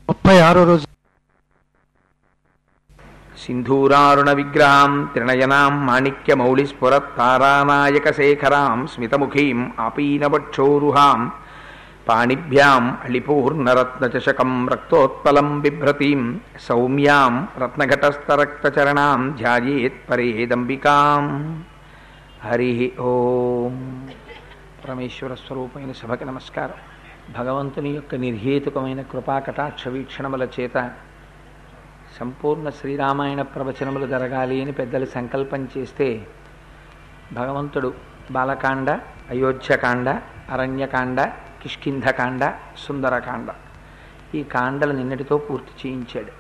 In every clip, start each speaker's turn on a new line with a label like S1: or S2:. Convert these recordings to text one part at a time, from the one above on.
S1: ముప్పై ఆరో రోజు
S2: సింధూరారుణ విగ్రహాం త్రినయనాం మాణిక్యమౌళిస్ఫురత్తారానాయకశేఖరాం స్మితముఖీం ఆపీనవక్షోరుహాం పాణిభ్యాం అళిపూర్ణరత్నచషకం రక్తోత్పలం బిభ్రతీం సౌమ్యాం రత్నఘటస్థరక్తచరణాం ధ్యాయేత్ పరేదంబికాం హరి ఓం పరమేశ్వర స్వరూపమైన సభకి నమస్కారం భగవంతుని యొక్క నిర్హేతుకమైన కృపా కటాక్ష వీక్షణముల చేత సంపూర్ణ శ్రీరామాయణ ప్రవచనములు జరగాలి అని పెద్దలు సంకల్పం చేస్తే భగవంతుడు బాలకాండ అయోధ్యకాండ అరణ్యకాండ కిష్కింధకాండ సుందరకాండ ఈ కాండలు నిన్నటితో పూర్తి చేయించాడు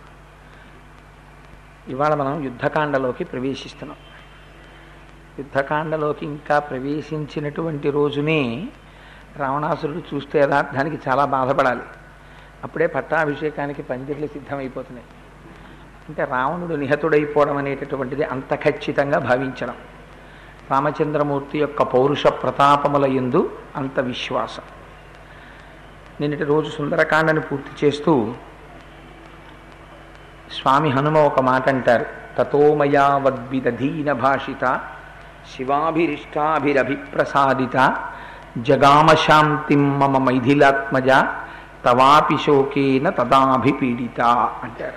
S2: ఇవాళ మనం యుద్ధకాండలోకి ప్రవేశిస్తున్నాం యుద్ధకాండలోకి ఇంకా ప్రవేశించినటువంటి రోజునే రావణాసురుడు చూస్తే యథార్థానికి చాలా బాధపడాలి అప్పుడే పట్టాభిషేకానికి పందిర్లు సిద్ధమైపోతున్నాయి అంటే రావణుడు నిహతుడైపోవడం అనేటటువంటిది అంత ఖచ్చితంగా భావించడం రామచంద్రమూర్తి యొక్క పౌరుష ప్రతాపముల ఎందు అంత విశ్వాసం నిన్నటి రోజు సుందరకాండని పూర్తి చేస్తూ స్వామి హనుమ ఒక మాట అంటారు తతోమయా వద్విదధీన భాషిత శివాభిరిష్టాభిరభిప్రసాదిత జగామశాంతిం మమ మైథిలాత్మజ తవాపి శోకేన తదాభిపీడిత అంటారు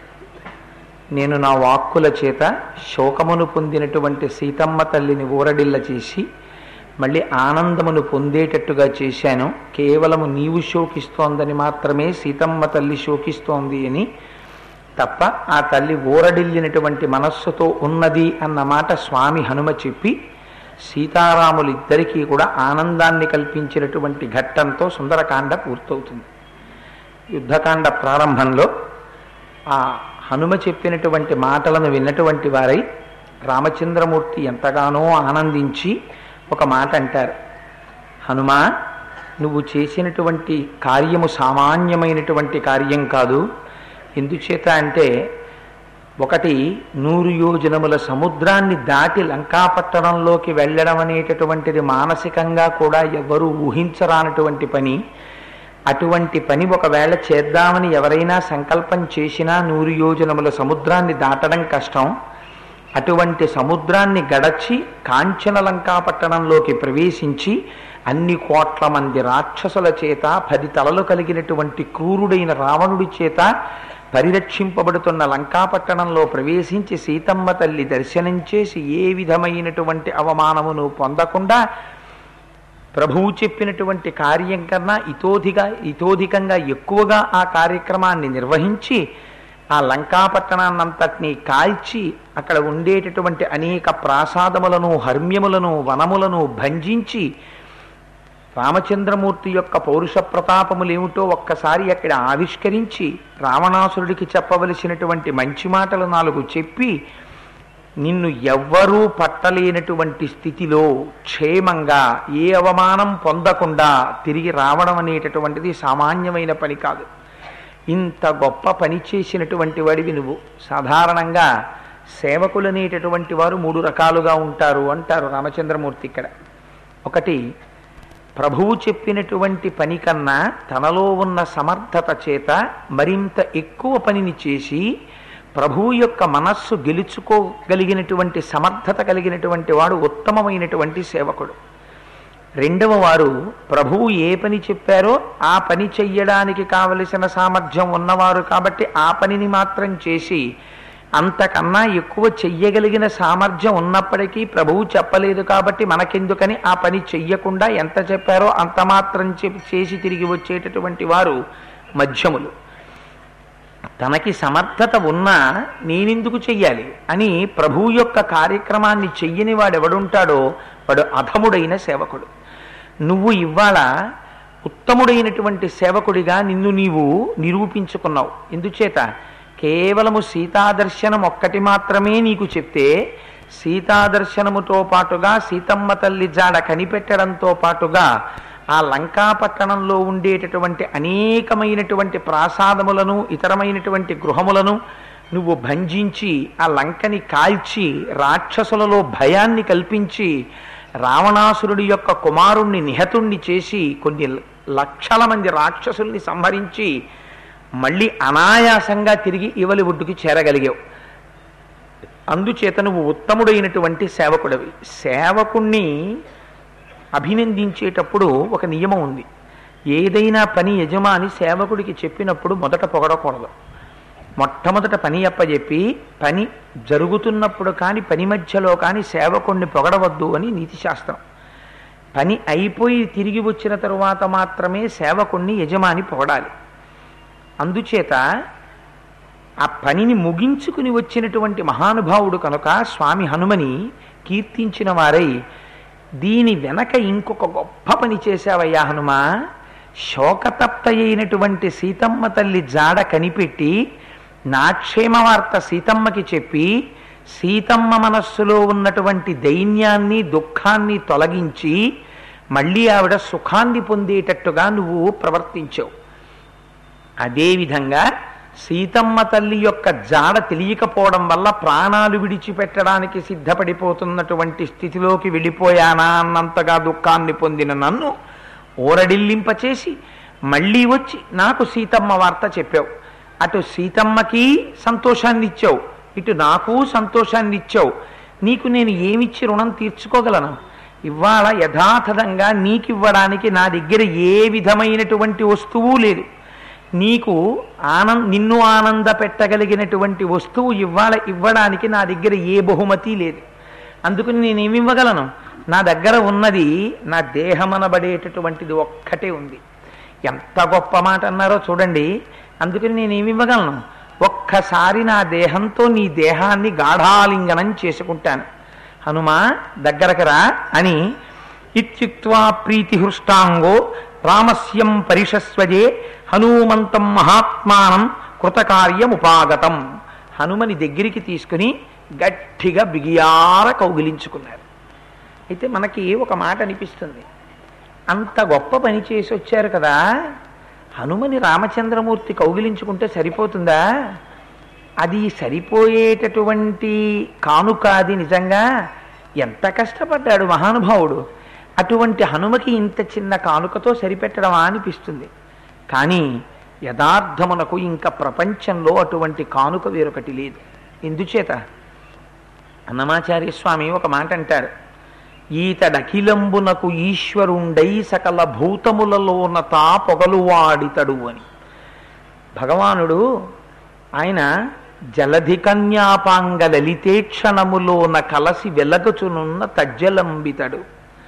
S2: నేను నా వాక్కుల చేత శోకమును పొందినటువంటి సీతమ్మ తల్లిని ఊరడిల్ల చేసి మళ్ళీ ఆనందమును పొందేటట్టుగా చేశాను కేవలము నీవు శోకిస్తోందని మాత్రమే సీతమ్మ తల్లి శోకిస్తోంది అని తప్ప ఆ తల్లి ఊరడిల్లినటువంటి మనస్సుతో ఉన్నది అన్న మాట స్వామి హనుమ చెప్పి సీతారాములిద్దరికీ కూడా ఆనందాన్ని కల్పించినటువంటి ఘట్టంతో సుందరకాండ పూర్తవుతుంది యుద్ధకాండ ప్రారంభంలో ఆ హనుమ చెప్పినటువంటి మాటలను విన్నటువంటి వారై రామచంద్రమూర్తి ఎంతగానో ఆనందించి ఒక మాట అంటారు హనుమా నువ్వు చేసినటువంటి కార్యము సామాన్యమైనటువంటి కార్యం కాదు ఎందుచేత అంటే ఒకటి నూరు యోజనముల సముద్రాన్ని దాటి లంకాపట్టణంలోకి వెళ్ళడం అనేటటువంటిది మానసికంగా కూడా ఎవ్వరూ ఊహించరానటువంటి పని అటువంటి పని ఒకవేళ చేద్దామని ఎవరైనా సంకల్పం చేసినా నూరు యోజనముల సముద్రాన్ని దాటడం కష్టం అటువంటి సముద్రాన్ని గడచి కాంచన లంకాపట్టణంలోకి ప్రవేశించి అన్ని కోట్ల మంది రాక్షసుల చేత పది తలలు కలిగినటువంటి క్రూరుడైన రావణుడి చేత పరిరక్షింపబడుతున్న లంకాపట్టణంలో ప్రవేశించి సీతమ్మ తల్లి దర్శనం చేసి ఏ విధమైనటువంటి అవమానమును పొందకుండా ప్రభువు చెప్పినటువంటి కార్యం కన్నా ఇతోధిగా ఇతోధికంగా ఎక్కువగా ఆ కార్యక్రమాన్ని నిర్వహించి ఆ లంకాపట్టణాన్నంతటినీ కాల్చి అక్కడ ఉండేటటువంటి అనేక ప్రాసాదములను హర్మ్యములను వనములను భంజించి రామచంద్రమూర్తి యొక్క పౌరుష ప్రతాపములేమిటో ఒక్కసారి అక్కడ ఆవిష్కరించి రావణాసురుడికి చెప్పవలసినటువంటి మంచి మాటలు నాలుగు చెప్పి నిన్ను ఎవ్వరూ పట్టలేనటువంటి స్థితిలో క్షేమంగా ఏ అవమానం పొందకుండా తిరిగి రావడం అనేటటువంటిది సామాన్యమైన పని కాదు ఇంత గొప్ప పని చేసినటువంటి వాడివి నువ్వు సాధారణంగా సేవకులు అనేటటువంటి వారు మూడు రకాలుగా ఉంటారు అంటారు రామచంద్రమూర్తి ఇక్కడ ఒకటి ప్రభువు చెప్పినటువంటి పని కన్నా తనలో ఉన్న సమర్థత చేత మరింత ఎక్కువ పనిని చేసి ప్రభువు యొక్క మనస్సు గెలుచుకోగలిగినటువంటి సమర్థత కలిగినటువంటి వాడు ఉత్తమమైనటువంటి సేవకుడు రెండవ వారు ప్రభువు ఏ పని చెప్పారో ఆ పని చెయ్యడానికి కావలసిన సామర్థ్యం ఉన్నవారు కాబట్టి ఆ పనిని మాత్రం చేసి అంతకన్నా ఎక్కువ చెయ్యగలిగిన సామర్థ్యం ఉన్నప్పటికీ ప్రభువు చెప్పలేదు కాబట్టి మనకెందుకని ఆ పని చెయ్యకుండా ఎంత చెప్పారో అంత మాత్రం చేసి తిరిగి వచ్చేటటువంటి వారు మధ్యములు తనకి సమర్థత ఉన్నా నేనెందుకు చెయ్యాలి అని ప్రభువు యొక్క కార్యక్రమాన్ని చెయ్యని వాడు ఎవడుంటాడో వాడు అధముడైన సేవకుడు నువ్వు ఇవాళ ఉత్తముడైనటువంటి సేవకుడిగా నిన్ను నీవు నిరూపించుకున్నావు ఎందుచేత కేవలము సీతాదర్శనం ఒక్కటి మాత్రమే నీకు చెప్తే సీతాదర్శనముతో పాటుగా సీతమ్మ తల్లి జాడ కనిపెట్టడంతో పాటుగా ఆ లంకాపట్టణంలో ఉండేటటువంటి అనేకమైనటువంటి ప్రాసాదములను ఇతరమైనటువంటి గృహములను నువ్వు భంజించి ఆ లంకని కాల్చి రాక్షసులలో భయాన్ని కల్పించి రావణాసురుడి యొక్క కుమారుణ్ణి నిహతుణ్ణి చేసి కొన్ని లక్షల మంది రాక్షసుల్ని సంహరించి మళ్ళీ అనాయాసంగా తిరిగి ఇవలి ఒడ్డుకి చేరగలిగావు అందుచేత నువ్వు ఉత్తముడైనటువంటి సేవకుడివి సేవకుణ్ణి అభినందించేటప్పుడు ఒక నియమం ఉంది ఏదైనా పని యజమాని సేవకుడికి చెప్పినప్పుడు మొదట పొగడకూడదు మొట్టమొదట పని అప్పచెప్పి పని జరుగుతున్నప్పుడు కానీ పని మధ్యలో కానీ సేవకుణ్ణి పొగడవద్దు అని నీతి శాస్త్రం పని అయిపోయి తిరిగి వచ్చిన తరువాత మాత్రమే సేవకుణ్ణి యజమాని పొగడాలి అందుచేత ఆ పనిని ముగించుకుని వచ్చినటువంటి మహానుభావుడు కనుక స్వామి హనుమని కీర్తించిన వారై దీని వెనక ఇంకొక గొప్ప పని చేశావయ్యా హనుమ శోకతప్త అయినటువంటి సీతమ్మ తల్లి జాడ కనిపెట్టి నా క్షేమ వార్త సీతమ్మకి చెప్పి సీతమ్మ మనస్సులో ఉన్నటువంటి దైన్యాన్ని దుఃఖాన్ని తొలగించి మళ్ళీ ఆవిడ సుఖాన్ని పొందేటట్టుగా నువ్వు ప్రవర్తించావు అదేవిధంగా సీతమ్మ తల్లి యొక్క జాడ తెలియకపోవడం వల్ల ప్రాణాలు విడిచిపెట్టడానికి సిద్ధపడిపోతున్నటువంటి స్థితిలోకి వెళ్ళిపోయానా అన్నంతగా దుఃఖాన్ని పొందిన నన్ను ఊరడిల్లింపచేసి మళ్ళీ వచ్చి నాకు సీతమ్మ వార్త చెప్పావు అటు సీతమ్మకి సంతోషాన్ని ఇచ్చావు ఇటు నాకు సంతోషాన్ని ఇచ్చావు నీకు నేను ఏమిచ్చి రుణం తీర్చుకోగలను ఇవాళ యథాతథంగా నీకివ్వడానికి నా దగ్గర ఏ విధమైనటువంటి వస్తువు లేదు నీకు ఆనం నిన్ను ఆనంద పెట్టగలిగినటువంటి వస్తువు ఇవ్వాల ఇవ్వడానికి నా దగ్గర ఏ బహుమతి లేదు అందుకని నేనేమి ఇవ్వగలను నా దగ్గర ఉన్నది నా దేహమనబడేటటువంటిది ఒక్కటే ఉంది ఎంత గొప్ప మాట అన్నారో చూడండి అందుకని నేనేమి ఇవ్వగలను ఒక్కసారి నా దేహంతో నీ దేహాన్ని గాఢాలింగనం చేసుకుంటాను హనుమా దగ్గరకు రా అని ఇత్యుక్త్వా ప్రీతిహృష్టాంగో రామస్యం పరిషస్వజే హనుమంతం మహాత్మానం కృతకార్యముపాగతం హనుమని దగ్గరికి తీసుకుని గట్టిగా బిగియార కౌగిలించుకున్నారు అయితే మనకి ఒక మాట అనిపిస్తుంది అంత గొప్ప పని చేసి వచ్చారు కదా హనుమని రామచంద్రమూర్తి కౌగిలించుకుంటే సరిపోతుందా అది సరిపోయేటటువంటి కానుక అది నిజంగా ఎంత కష్టపడ్డాడు మహానుభావుడు అటువంటి హనుమకి ఇంత చిన్న కానుకతో సరిపెట్టడమా అనిపిస్తుంది కానీ యథార్థమునకు ఇంకా ప్రపంచంలో అటువంటి కానుక వేరొకటి లేదు ఎందుచేత అన్నమాచార్య స్వామి ఒక మాట అంటారు ఈతడఖిలంబునకు ఈశ్వరుండై సకల భూతములలోన తా పొగలువాడితడు అని భగవానుడు ఆయన జలధి కన్యాపాంగ లలితేక్షణములోన కలసి వెలగచునున్న తజ్జలంబితడు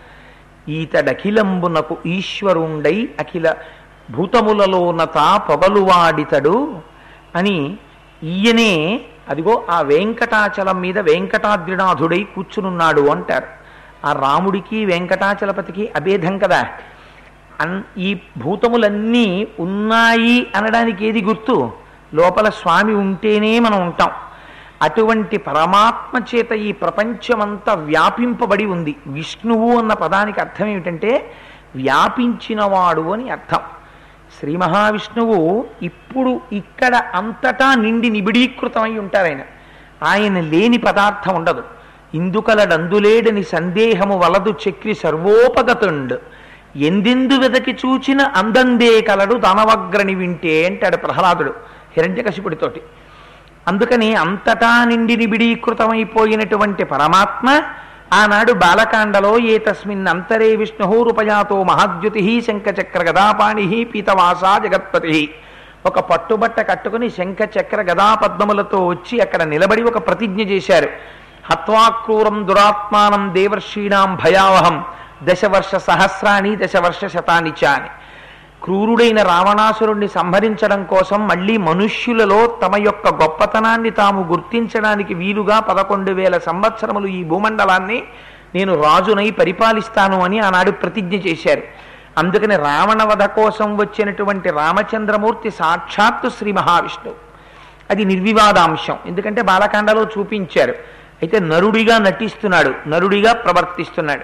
S2: ఈతడఖిలంబునకు ఈశ్వరుండై అఖిల భూతములలోన తా పొగలువాడితడు అని ఈయనే అదిగో ఆ వెంకటాచలం మీద వెంకటాద్రినాథుడై కూర్చునున్నాడు అంటారు ఆ రాముడికి వెంకటాచలపతికి అభేదం కదా అన్ ఈ భూతములన్నీ ఉన్నాయి అనడానికి ఏది గుర్తు లోపల స్వామి ఉంటేనే మనం ఉంటాం అటువంటి పరమాత్మ చేత ఈ ప్రపంచమంతా వ్యాపింపబడి ఉంది విష్ణువు అన్న పదానికి అర్థం ఏమిటంటే వ్యాపించినవాడు అని అర్థం శ్రీ మహావిష్ణువు ఇప్పుడు ఇక్కడ అంతటా నిండి నిబిడీకృతమై ఉంటారు ఆయన ఆయన లేని పదార్థం ఉండదు ఇందుకలడందులేడని సందేహము వలదు చక్రి సర్వోపగతుండు ఎందెందు వెదకి చూచిన అందందే కలడు దానవగ్రని వింటే అంటాడు ప్రహ్లాదుడు హిరణ్యకశిపుడితోటి అందుకని అంతటా నిండి నిబిడీకృతమైపోయినటువంటి పరమాత్మ ఆనాడు బాలకాండలో ఏ తస్మిన్ అంతరే విష్ణు రూపయాతో మహాద్యుతి శంఖచక్ర గదాపాణి పీతవాసా జగత్పతి ఒక పట్టుబట్ట కట్టుకుని శంఖచక్ర గదా పద్మములతో వచ్చి అక్కడ నిలబడి ఒక ప్రతిజ్ఞ చేశారు హత్వాక్రూరం దురాత్మానం దేవర్షీణాం భయావహం దశవర్ష సహస్రాణి దశవర్ష శతాని చ అని క్రూరుడైన రావణాసురుణ్ణి సంహరించడం కోసం మళ్ళీ మనుష్యులలో తమ యొక్క గొప్పతనాన్ని తాము గుర్తించడానికి వీలుగా పదకొండు వేల సంవత్సరములు ఈ భూమండలాన్ని నేను రాజునై పరిపాలిస్తాను అని ఆనాడు ప్రతిజ్ఞ చేశారు అందుకని రావణ వధ కోసం వచ్చినటువంటి రామచంద్రమూర్తి సాక్షాత్తు శ్రీ మహావిష్ణువు అది నిర్వివాదాంశం ఎందుకంటే బాలకాండలో చూపించారు అయితే నరుడిగా నటిస్తున్నాడు నరుడిగా ప్రవర్తిస్తున్నాడు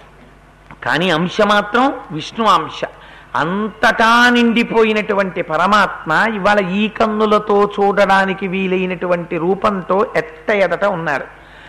S2: కానీ అంశ మాత్రం విష్ణు అంశ అంతటా నిండిపోయినటువంటి పరమాత్మ ఇవాళ ఈ కన్నులతో చూడడానికి వీలైనటువంటి రూపంతో ఎట్ట ఎదట ఉన్నారు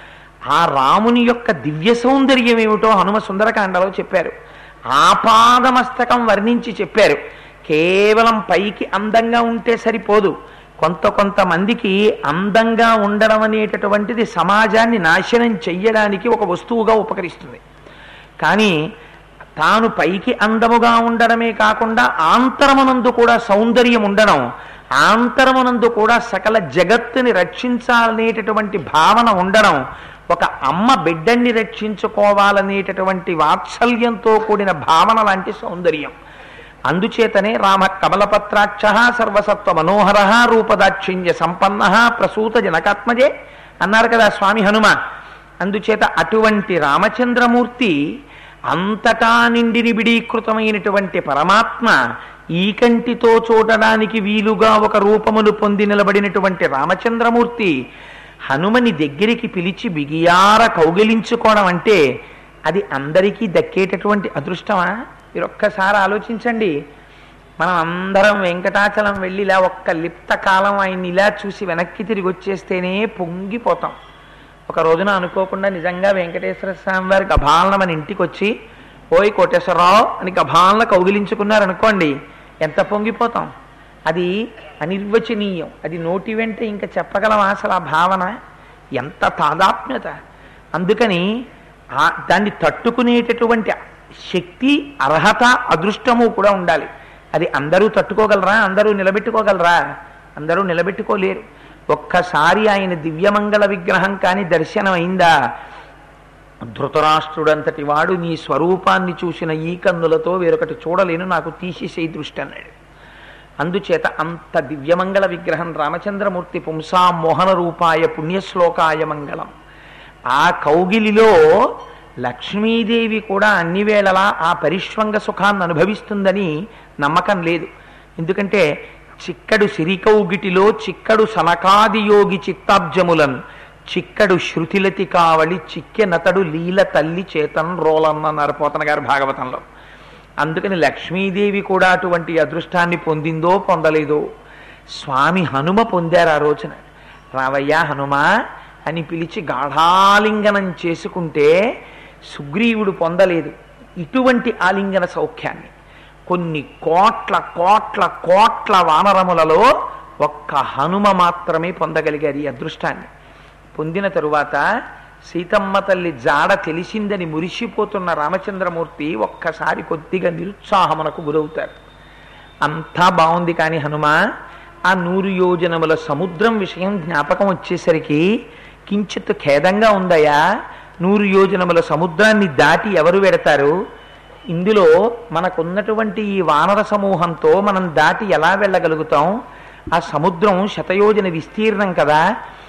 S2: ఆ రాముని యొక్క దివ్య సౌందర్యం ఏమిటో హనుమ సుందరకాండలో చెప్పారు ఆపాదమస్తకం వర్ణించి చెప్పారు కేవలం పైకి అందంగా ఉంటే సరిపోదు కొంత కొంతమందికి అందంగా ఉండడం అనేటటువంటిది సమాజాన్ని నాశనం చెయ్యడానికి ఒక వస్తువుగా ఉపకరిస్తుంది కానీ తాను పైకి అందముగా ఉండడమే కాకుండా ఆంతరమునందు కూడా సౌందర్యం ఉండడం ఆంతరమునందు కూడా సకల జగత్తుని రక్షించాలనేటటువంటి భావన ఉండడం ఒక అమ్మ బిడ్డన్ని రక్షించుకోవాలనేటటువంటి వాత్సల్యంతో కూడిన భావన లాంటి సౌందర్యం అందుచేతనే రామ కమలపత్రాక్ష సర్వసత్వ మనోహర రూపదాక్షిణ్య సంపన్న ప్రసూత జనకాత్మజే అన్నారు కదా స్వామి హనుమ అందుచేత అటువంటి రామచంద్రమూర్తి అంతటా నిండి నిబిడీకృతమైనటువంటి పరమాత్మ ఈ కంటితో చూడడానికి వీలుగా ఒక రూపమును పొంది నిలబడినటువంటి రామచంద్రమూర్తి హనుమని దగ్గరికి పిలిచి బిగియార కౌగిలించుకోవడం అంటే అది అందరికీ దక్కేటటువంటి అదృష్టమా మీరు ఒక్కసారి ఆలోచించండి మనం అందరం వెంకటాచలం వెళ్ళి ఇలా ఒక్క లిప్త కాలం ఆయన్ని ఇలా చూసి వెనక్కి తిరిగి వచ్చేస్తేనే పొంగిపోతాం ఒక రోజున అనుకోకుండా నిజంగా వెంకటేశ్వర స్వామి వారి గభాలన మన ఇంటికి వచ్చి ఓయ్ కోటేశ్వరరావు అని గభాలన కౌగిలించుకున్నారనుకోండి ఎంత పొంగిపోతాం అది అనిర్వచనీయం అది నోటి వెంట ఇంకా చెప్పగలం అసలు ఆ భావన ఎంత తాదాత్మ్యత అందుకని ఆ దాన్ని తట్టుకునేటటువంటి శక్తి అర్హత అదృష్టము కూడా ఉండాలి అది అందరూ తట్టుకోగలరా అందరూ నిలబెట్టుకోగలరా అందరూ నిలబెట్టుకోలేరు ఒక్కసారి ఆయన దివ్యమంగళ విగ్రహం కానీ దర్శనం అయిందా ధృతరాష్ట్రుడంతటి వాడు నీ స్వరూపాన్ని చూసిన ఈ కన్నులతో వేరొకటి చూడలేను నాకు తీసేసే దృష్టి అన్నాడు అందుచేత అంత దివ్యమంగళ విగ్రహం రామచంద్రమూర్తి పుంసా మోహన రూపాయ పుణ్యశ్లోకాయ మంగళం ఆ కౌగిలిలో లక్ష్మీదేవి కూడా అన్ని వేళలా ఆ పరిష్వంగ సుఖాన్ని అనుభవిస్తుందని నమ్మకం లేదు ఎందుకంటే చిక్కడు సిరికౌగిటిలో చిక్కడు సనకాది యోగి చిత్తాబ్జములన్ చిక్కడు శృతిలతి కావళి చిక్కెనతడు లీల తల్లి చేతన్ రోలన్న పోతన గారు భాగవతంలో అందుకని లక్ష్మీదేవి కూడా అటువంటి అదృష్టాన్ని పొందిందో పొందలేదో స్వామి హనుమ పొందారు ఆ రోజున రావయ్యా హనుమ అని పిలిచి గాఢాలింగనం చేసుకుంటే సుగ్రీవుడు పొందలేదు ఇటువంటి ఆలింగన సౌఖ్యాన్ని కొన్ని కోట్ల కోట్ల కోట్ల వానరములలో ఒక్క హనుమ మాత్రమే పొందగలిగారు ఈ అదృష్టాన్ని పొందిన తరువాత సీతమ్మ తల్లి జాడ తెలిసిందని మురిసిపోతున్న రామచంద్రమూర్తి ఒక్కసారి కొద్దిగా నిరుత్సాహమునకు గురవుతారు అంతా బాగుంది కానీ హనుమ ఆ నూరు యోజనముల సముద్రం విషయం జ్ఞాపకం వచ్చేసరికి కించిత్ ఖేదంగా ఉందయా నూరు యోజనముల సముద్రాన్ని దాటి ఎవరు వెడతారు ఇందులో మనకున్నటువంటి ఈ వానర సమూహంతో మనం దాటి ఎలా వెళ్ళగలుగుతాం ఆ సముద్రం శతయోజన విస్తీర్ణం కదా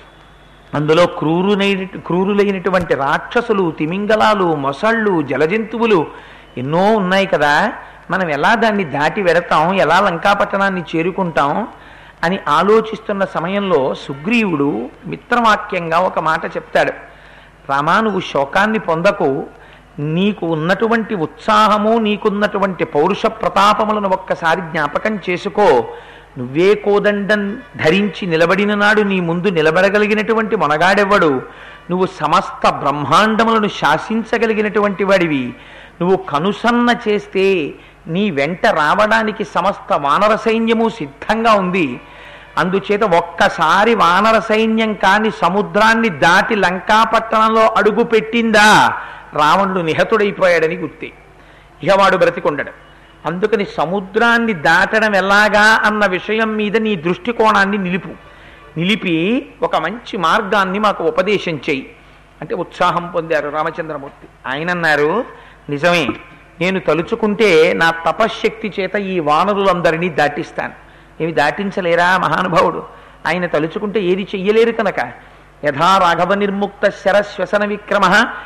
S2: అందులో క్రూరునైన క్రూరులైనటువంటి రాక్షసులు తిమింగలాలు మొసళ్ళు జలజంతువులు ఎన్నో ఉన్నాయి కదా మనం ఎలా దాన్ని దాటి వెడతాం ఎలా లంకాపట్టణాన్ని చేరుకుంటాం అని ఆలోచిస్తున్న సమయంలో సుగ్రీవుడు మిత్రవాక్యంగా ఒక మాట చెప్తాడు రామా నువ్వు శోకాన్ని పొందకు నీకు ఉన్నటువంటి ఉత్సాహము నీకున్నటువంటి పౌరుష ప్రతాపములను ఒక్కసారి జ్ఞాపకం చేసుకో నువ్వే కోదండం ధరించి నిలబడిన నాడు నీ ముందు నిలబడగలిగినటువంటి మొనగాడెవ్వడు నువ్వు సమస్త బ్రహ్మాండములను శాసించగలిగినటువంటి వాడివి నువ్వు కనుసన్న చేస్తే నీ వెంట రావడానికి సమస్త వానర సైన్యము సిద్ధంగా ఉంది అందుచేత ఒక్కసారి వానర సైన్యం కాని సముద్రాన్ని దాటి లంకాపట్టణంలో అడుగు పెట్టిందా రావణుడు నిహతుడైపోయాడని గుర్తి ఇక వాడు బ్రతికొండడు అందుకని సముద్రాన్ని దాటడం ఎలాగా అన్న విషయం మీద నీ దృష్టికోణాన్ని నిలుపు నిలిపి ఒక మంచి మార్గాన్ని మాకు ఉపదేశం చెయ్యి అంటే ఉత్సాహం పొందారు రామచంద్రమూర్తి ఆయన అన్నారు నిజమే నేను తలుచుకుంటే నా తపశ్శక్తి చేత ఈ వానరులందరినీ దాటిస్తాను ఏమి దాటించలేరా మహానుభావుడు ఆయన తలుచుకుంటే ఏది చెయ్యలేరు కనుక యథా రాఘవ నిర్ముక్త శరశ్వసన విక్రమ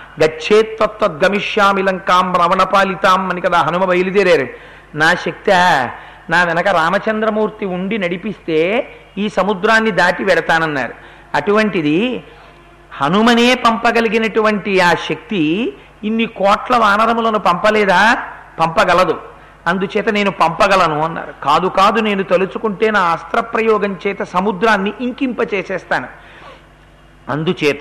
S2: గచ్చేత్వద్గమిష్యామి లంకాం రమణపాలితాం అని కదా హనుమ బయలుదేరారు నా శక్తి నా వెనక రామచంద్రమూర్తి ఉండి నడిపిస్తే ఈ సముద్రాన్ని దాటి వెడతానన్నారు అటువంటిది హనుమనే పంపగలిగినటువంటి ఆ శక్తి ఇన్ని కోట్ల వానరములను పంపలేదా పంపగలదు అందుచేత నేను పంపగలను అన్నారు కాదు కాదు నేను తలుచుకుంటే నా అస్త్రప్రయోగం చేత సముద్రాన్ని ఇంకింపచేసేస్తాను అందుచేత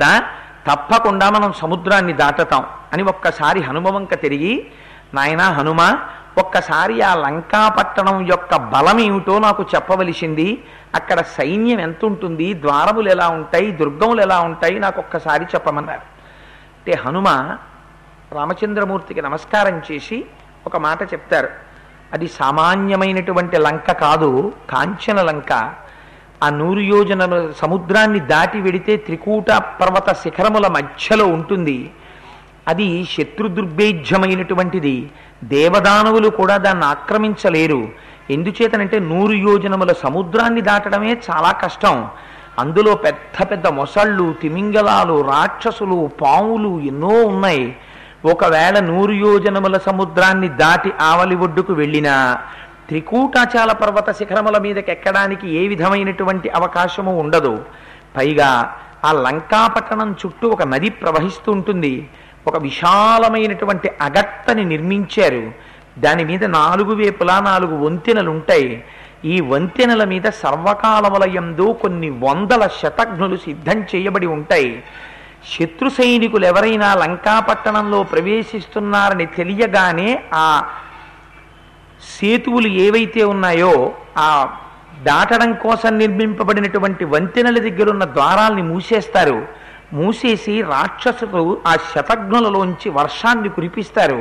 S2: తప్పకుండా మనం సముద్రాన్ని దాటతాం అని ఒక్కసారి హనుమ వంక తిరిగి నాయనా హనుమ ఒక్కసారి ఆ లంకాపట్టణం యొక్క బలం ఏమిటో నాకు చెప్పవలసింది అక్కడ సైన్యం ఎంత ఉంటుంది ద్వారములు ఎలా ఉంటాయి దుర్గములు ఎలా ఉంటాయి నాకు ఒక్కసారి చెప్పమన్నారు అంటే హనుమ రామచంద్రమూర్తికి నమస్కారం చేసి ఒక మాట చెప్తారు అది సామాన్యమైనటువంటి లంక కాదు కాంచన లంక ఆ నూరు యోజనల సముద్రాన్ని దాటి వెడితే త్రికూట పర్వత శిఖరముల మధ్యలో ఉంటుంది అది శత్రుదుర్భేజ్యమైనటువంటిది దేవదానవులు కూడా దాన్ని ఆక్రమించలేరు ఎందుచేతనంటే నూరు యోజనముల సముద్రాన్ని దాటడమే చాలా కష్టం అందులో పెద్ద పెద్ద మొసళ్ళు తిమింగలాలు రాక్షసులు పాములు ఎన్నో ఉన్నాయి ఒకవేళ నూరు యోజనముల సముద్రాన్ని దాటి ఆవలి ఒడ్డుకు వెళ్ళినా త్రికూటాచాల పర్వత శిఖరముల మీదకి ఎక్కడానికి ఏ విధమైనటువంటి అవకాశము ఉండదు పైగా ఆ లంకాపట్టణం చుట్టూ ఒక నది ప్రవహిస్తూ ఉంటుంది ఒక విశాలమైనటువంటి అగట్టని నిర్మించారు దాని మీద నాలుగు వైపులా నాలుగు వంతెనలు ఉంటాయి ఈ వంతెనల మీద సర్వకాలములయందు కొన్ని వందల శతఘ్నులు సిద్ధం చేయబడి ఉంటాయి శత్రు సైనికులు ఎవరైనా లంకాపట్టణంలో ప్రవేశిస్తున్నారని తెలియగానే ఆ సేతువులు ఏవైతే ఉన్నాయో ఆ దాటడం కోసం నిర్మింపబడినటువంటి వంతెనల దగ్గర ఉన్న ద్వారాల్ని మూసేస్తారు మూసేసి రాక్షసులు ఆ శతఘ్నులలోంచి వర్షాన్ని కురిపిస్తారు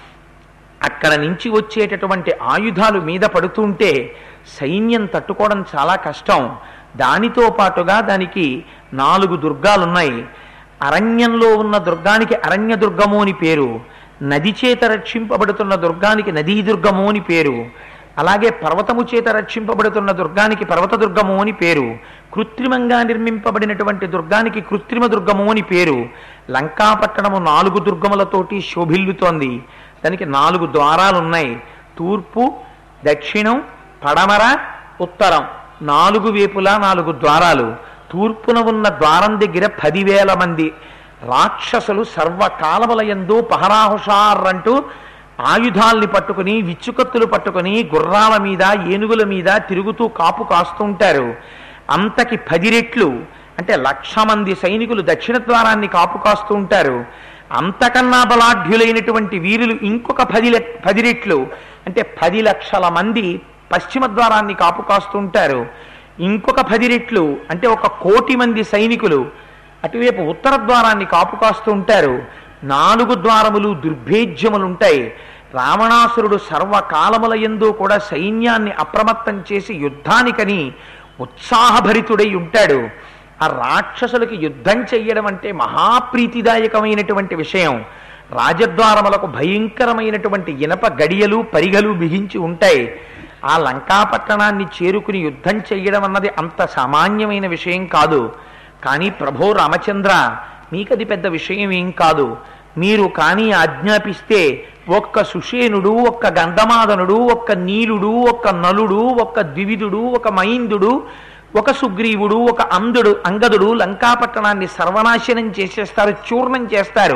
S2: అక్కడ నుంచి వచ్చేటటువంటి ఆయుధాలు మీద పడుతుంటే సైన్యం తట్టుకోవడం చాలా కష్టం దానితో పాటుగా దానికి నాలుగు దుర్గాలున్నాయి అరణ్యంలో ఉన్న దుర్గానికి అరణ్య దుర్గము అని పేరు నది చేత రక్షింపబడుతున్న దుర్గానికి నదీ దుర్గము అని పేరు అలాగే పర్వతము చేత రక్షింపబడుతున్న దుర్గానికి పర్వత దుర్గము అని పేరు కృత్రిమంగా నిర్మింపబడినటువంటి దుర్గానికి కృత్రిమ దుర్గము అని పేరు లంకాపట్టణము నాలుగు దుర్గములతోటి శోభిల్లుతోంది దానికి నాలుగు ద్వారాలు ఉన్నాయి తూర్పు దక్షిణం పడమర ఉత్తరం నాలుగు వైపులా నాలుగు ద్వారాలు తూర్పున ఉన్న ద్వారం దగ్గర పదివేల మంది రాక్షసులు సర్వకాలములయందు పహరాహుషార్ అంటూ ఆయుధాల్ని పట్టుకుని విచ్చుకత్తులు పట్టుకుని గుర్రాల మీద ఏనుగుల మీద తిరుగుతూ కాపు కాస్తుంటారు అంతకి పది రెట్లు అంటే లక్ష మంది సైనికులు దక్షిణ ద్వారాన్ని కాపు కాస్తూ ఉంటారు అంతకన్నా బలాఢ్యులైనటువంటి వీరులు ఇంకొక పది లె- పది రెట్లు అంటే పది లక్షల మంది పశ్చిమ ద్వారాన్ని కాపు కాస్తుంటారు ఇంకొక పది రెట్లు అంటే ఒక కోటి మంది సైనికులు అటువైపు ఉత్తర ద్వారాన్ని కాపు కాస్తూ ఉంటారు నాలుగు ద్వారములు దుర్భేజ్యములు ఉంటాయి రావణాసురుడు సర్వకాలముల యందు కూడా సైన్యాన్ని అప్రమత్తం చేసి యుద్ధానికని ఉత్సాహభరితుడై ఉంటాడు ఆ రాక్షసులకి యుద్ధం చెయ్యడం అంటే మహాప్రీతిదాయకమైనటువంటి విషయం రాజద్వారములకు భయంకరమైనటువంటి ఇనప గడియలు పరిగలు బిగించి ఉంటాయి ఆ లంకాపట్టణాన్ని చేరుకుని యుద్ధం చెయ్యడం అన్నది అంత సామాన్యమైన విషయం కాదు కానీ ప్రభో రామచంద్ర మీకది పెద్ద విషయం ఏం కాదు మీరు కానీ ఆజ్ఞాపిస్తే ఒక్క సుషేనుడు ఒక్క గంధమాదనుడు ఒక్క నీలుడు ఒక్క నలుడు ఒక్క ద్వివిధుడు ఒక మైందుడు ఒక సుగ్రీవుడు ఒక అంధుడు అంగదుడు లంకాపట్టణాన్ని సర్వనాశనం చేసేస్తారు చూర్ణం చేస్తారు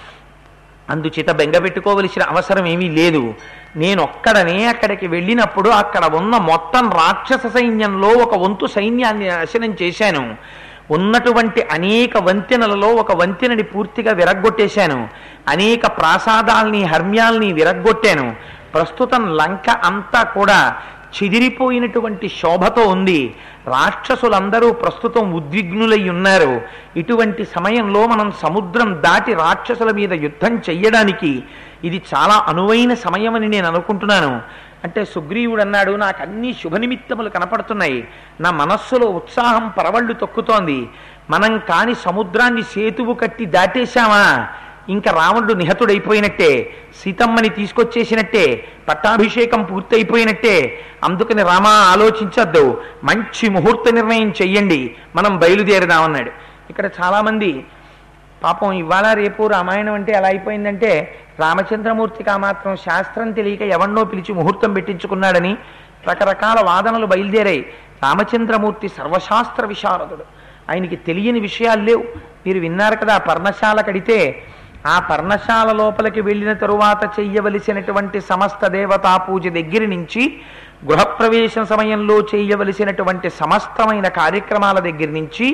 S2: అందుచేత బెంగపెట్టుకోవలసిన అవసరం ఏమీ లేదు నేను ఒక్కడనే అక్కడికి వెళ్ళినప్పుడు అక్కడ ఉన్న మొత్తం రాక్షస సైన్యంలో ఒక వంతు సైన్యాన్ని నాశనం చేశాను ఉన్నటువంటి అనేక వంతెనలలో ఒక వంతెనని పూర్తిగా విరగ్గొట్టేశాను అనేక ప్రాసాదాల్ని హర్మ్యాల్ని విరగ్గొట్టాను ప్రస్తుతం లంక అంతా కూడా చెదిరిపోయినటువంటి శోభతో ఉంది రాక్షసులందరూ ప్రస్తుతం ఉద్విగ్నులై ఉన్నారు ఇటువంటి సమయంలో మనం సముద్రం దాటి రాక్షసుల మీద యుద్ధం చెయ్యడానికి ఇది చాలా అనువైన సమయమని నేను అనుకుంటున్నాను అంటే సుగ్రీవుడు అన్నాడు నాకు అన్ని శుభనిమిత్తములు కనపడుతున్నాయి నా మనస్సులో ఉత్సాహం పరవళ్ళు తొక్కుతోంది మనం కాని సముద్రాన్ని సేతువు కట్టి దాటేశామా ఇంకా రావణుడు నిహతుడైపోయినట్టే సీతమ్మని తీసుకొచ్చేసినట్టే పట్టాభిషేకం పూర్తయిపోయినట్టే అందుకని రామా ఆలోచించద్దు మంచి ముహూర్త నిర్ణయం చెయ్యండి మనం బయలుదేరదామన్నాడు ఇక్కడ చాలామంది పాపం ఇవాళ రేపు రామాయణం అంటే ఎలా అయిపోయిందంటే రామచంద్రమూర్తికి ఆ మాత్రం శాస్త్రం తెలియక ఎవన్నో పిలిచి ముహూర్తం పెట్టించుకున్నాడని రకరకాల వాదనలు బయలుదేరాయి రామచంద్రమూర్తి సర్వశాస్త్ర విశారదుడు ఆయనకి తెలియని విషయాలు లేవు మీరు విన్నారు కదా పర్ణశాల కడితే ఆ పర్ణశాల లోపలికి వెళ్ళిన తరువాత చెయ్యవలసినటువంటి సమస్త దేవతా పూజ దగ్గర నుంచి గృహప్రవేశం సమయంలో చేయవలసినటువంటి సమస్తమైన కార్యక్రమాల దగ్గర నుంచి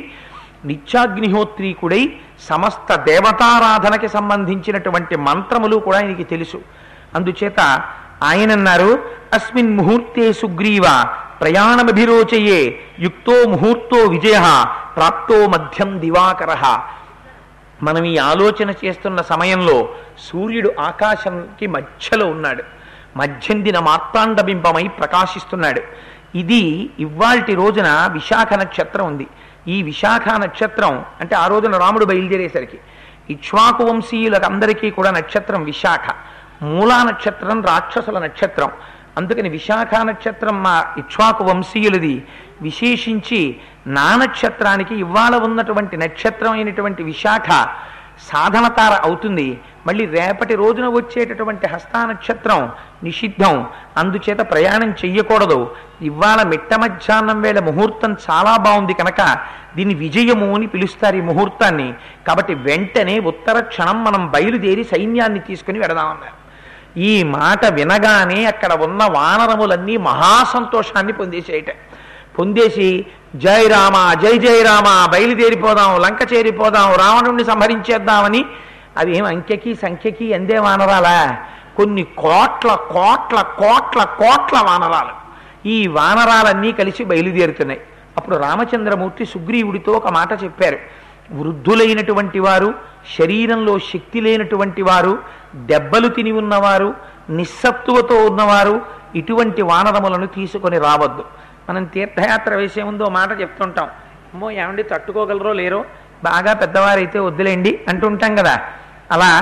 S2: నిత్యాగ్నిహోత్రీకుడై సమస్త దేవతారాధనకి సంబంధించినటువంటి మంత్రములు కూడా ఆయనకి తెలుసు అందుచేత ఆయన అన్నారు అస్మిన్ ముహూర్తే సుగ్రీవ ప్రయాణమభిరోచయే యుక్తో ముహూర్తో విజయ ప్రాప్తో మధ్యం దివాకర మనం ఈ ఆలోచన చేస్తున్న సమయంలో సూర్యుడు ఆకాశంకి మధ్యలో ఉన్నాడు మధ్యందిన మార్తాండబింబమై ప్రకాశిస్తున్నాడు ఇది ఇవాల్టి రోజున విశాఖ నక్షత్రం ఉంది ఈ విశాఖ నక్షత్రం అంటే ఆ రోజున రాముడు బయలుదేరేసరికి ఇక్ష్వాకు వంశీయులకు అందరికీ కూడా నక్షత్రం విశాఖ మూలా నక్షత్రం రాక్షసుల నక్షత్రం అందుకని విశాఖ నక్షత్రం మా ఇక్ష్వాకు వంశీయులది విశేషించి నా నక్షత్రానికి ఇవాళ ఉన్నటువంటి నక్షత్రం అయినటువంటి విశాఖ సాధనతార అవుతుంది మళ్ళీ రేపటి రోజున వచ్చేటటువంటి హస్తా నక్షత్రం నిషిద్ధం అందుచేత ప్రయాణం చెయ్యకూడదు ఇవాళ మిట్ట మధ్యాహ్నం వేళ ముహూర్తం చాలా బాగుంది కనుక దీన్ని విజయము అని పిలుస్తారు ఈ ముహూర్తాన్ని కాబట్టి వెంటనే ఉత్తర క్షణం మనం బయలుదేరి సైన్యాన్ని తీసుకుని వెడదామన్నారు ఈ మాట వినగానే అక్కడ ఉన్న వానరములన్నీ మహాసంతోషాన్ని పొందేసేయట పొందేసి జై రామ జై జై రామ బయలుదేరిపోదాం లంక చేరిపోదాం రావణుణ్ణి సంహరించేద్దామని అవి ఏం అంకెకి సంఖ్యకి ఎందే వానరాలా కొన్ని కోట్ల కోట్ల కోట్ల కోట్ల వానరాలు ఈ వానరాలన్నీ కలిసి బయలుదేరుతున్నాయి అప్పుడు రామచంద్రమూర్తి సుగ్రీవుడితో ఒక మాట చెప్పారు వృద్ధులైనటువంటి వారు శరీరంలో శక్తి లేనటువంటి వారు దెబ్బలు తిని ఉన్నవారు నిస్సత్తువతో ఉన్నవారు ఇటువంటి వానరములను తీసుకొని రావద్దు మనం తీర్థయాత్ర వేసే ముందు ఓ మాట చెప్తుంటాం అమ్మో ఏమండి తట్టుకోగలరో లేరో బాగా పెద్దవారైతే వద్దులేండి అంటుంటాం కదా అలా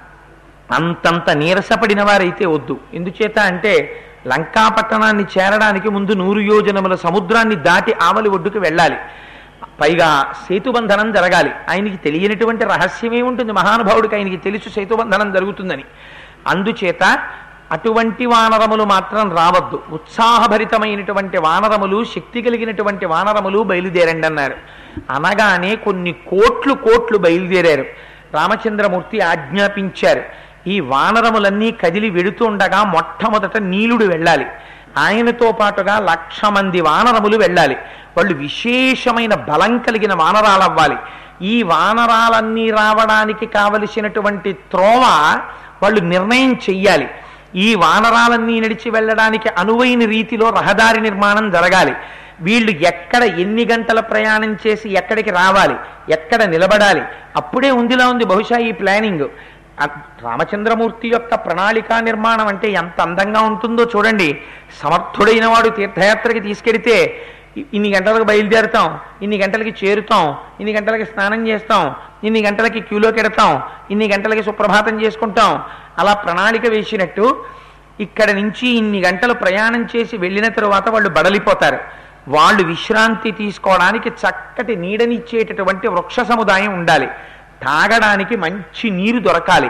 S2: అంతంత నీరసపడిన వారైతే వద్దు ఎందుచేత అంటే లంకా పట్టణాన్ని చేరడానికి ముందు నూరు యోజనముల సముద్రాన్ని దాటి ఆవలి ఒడ్డుకు వెళ్ళాలి పైగా సేతుబంధనం జరగాలి ఆయనకి తెలియనటువంటి రహస్యమే ఉంటుంది మహానుభావుడికి ఆయనకి తెలుసు సేతుబంధనం జరుగుతుందని అందుచేత అటువంటి వానరములు మాత్రం రావద్దు ఉత్సాహభరితమైనటువంటి వానరములు శక్తి కలిగినటువంటి వానరములు బయలుదేరండి అన్నారు అనగానే కొన్ని కోట్లు కోట్లు బయలుదేరారు రామచంద్రమూర్తి ఆజ్ఞాపించారు ఈ వానరములన్నీ కదిలి వెడుతుండగా మొట్టమొదట నీలుడు వెళ్ళాలి ఆయనతో పాటుగా లక్ష మంది వానరములు వెళ్ళాలి వాళ్ళు విశేషమైన బలం కలిగిన వానరాలవ్వాలి ఈ వానరాలన్నీ రావడానికి కావలసినటువంటి త్రోవ వాళ్ళు నిర్ణయం చెయ్యాలి ఈ వానరాలన్నీ నడిచి వెళ్ళడానికి అనువైన రీతిలో రహదారి నిర్మాణం జరగాలి వీళ్ళు ఎక్కడ ఎన్ని గంటల ప్రయాణం చేసి ఎక్కడికి రావాలి ఎక్కడ నిలబడాలి అప్పుడే ఉందిలా ఉంది బహుశా ఈ ప్లానింగ్ అ- రామచంద్రమూర్తి యొక్క ప్రణాళికా నిర్మాణం అంటే ఎంత అందంగా ఉంటుందో చూడండి సమర్థుడైన వాడు తీర్థయాత్రకి తీసుకెడితే ఇ- ఇన్ని గంటలకు బయలుదేరుతాం ఇన్ని గంటలకి చేరుతాం ఇన్ని గంటలకి స్నానం చేస్తాం ఇన్ని గంటలకి క్యూలోకి ఎడతాం ఇన్ని గంటలకి సుప్రభాతం చేసుకుంటాం అలా ప్రణాళిక వేసినట్టు ఇక్కడ నుంచి ఇన్ని గంటలు ప్రయాణం చేసి వెళ్ళిన తరువాత వాళ్ళు బడలిపోతారు వాళ్ళు విశ్రాంతి తీసుకోవడానికి చక్కటి నీడనిచ్చేటటువంటి వృక్ష సముదాయం ఉండాలి తాగడానికి మంచి నీరు దొరకాలి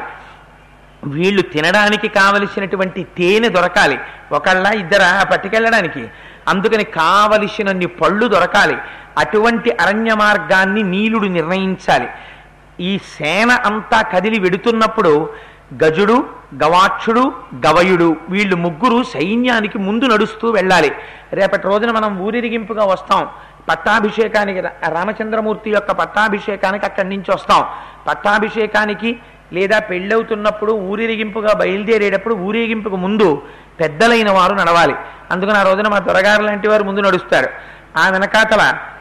S2: వీళ్ళు తినడానికి కావలసినటువంటి తేనె దొరకాలి ఒకళ్ళ ఇద్దర పట్టుకెళ్ళడానికి అందుకని కావలసినన్ని పళ్ళు దొరకాలి అటువంటి అరణ్య మార్గాన్ని నీలుడు నిర్ణయించాలి ఈ సేన అంతా కదిలి వెడుతున్నప్పుడు గజుడు గవాక్షుడు గవయుడు వీళ్ళు ముగ్గురు సైన్యానికి ముందు నడుస్తూ వెళ్ళాలి రేపటి రోజున మనం ఊరిరిగింపుగా వస్తాం పట్టాభిషేకానికి రా- రామచంద్రమూర్తి యొక్క పట్టాభిషేకానికి అక్కడి నుంచి వస్తాం పట్టాభిషేకానికి లేదా పెళ్ళవుతున్నప్పుడు ఊరేగింపుగా బయలుదేరేటప్పుడు ఊరేగింపుకు ముందు పెద్దలైన వారు నడవాలి అందుకని ఆ రోజున మా దొరగారు లాంటి వారు ముందు నడుస్తారు ఆ వెనకాతల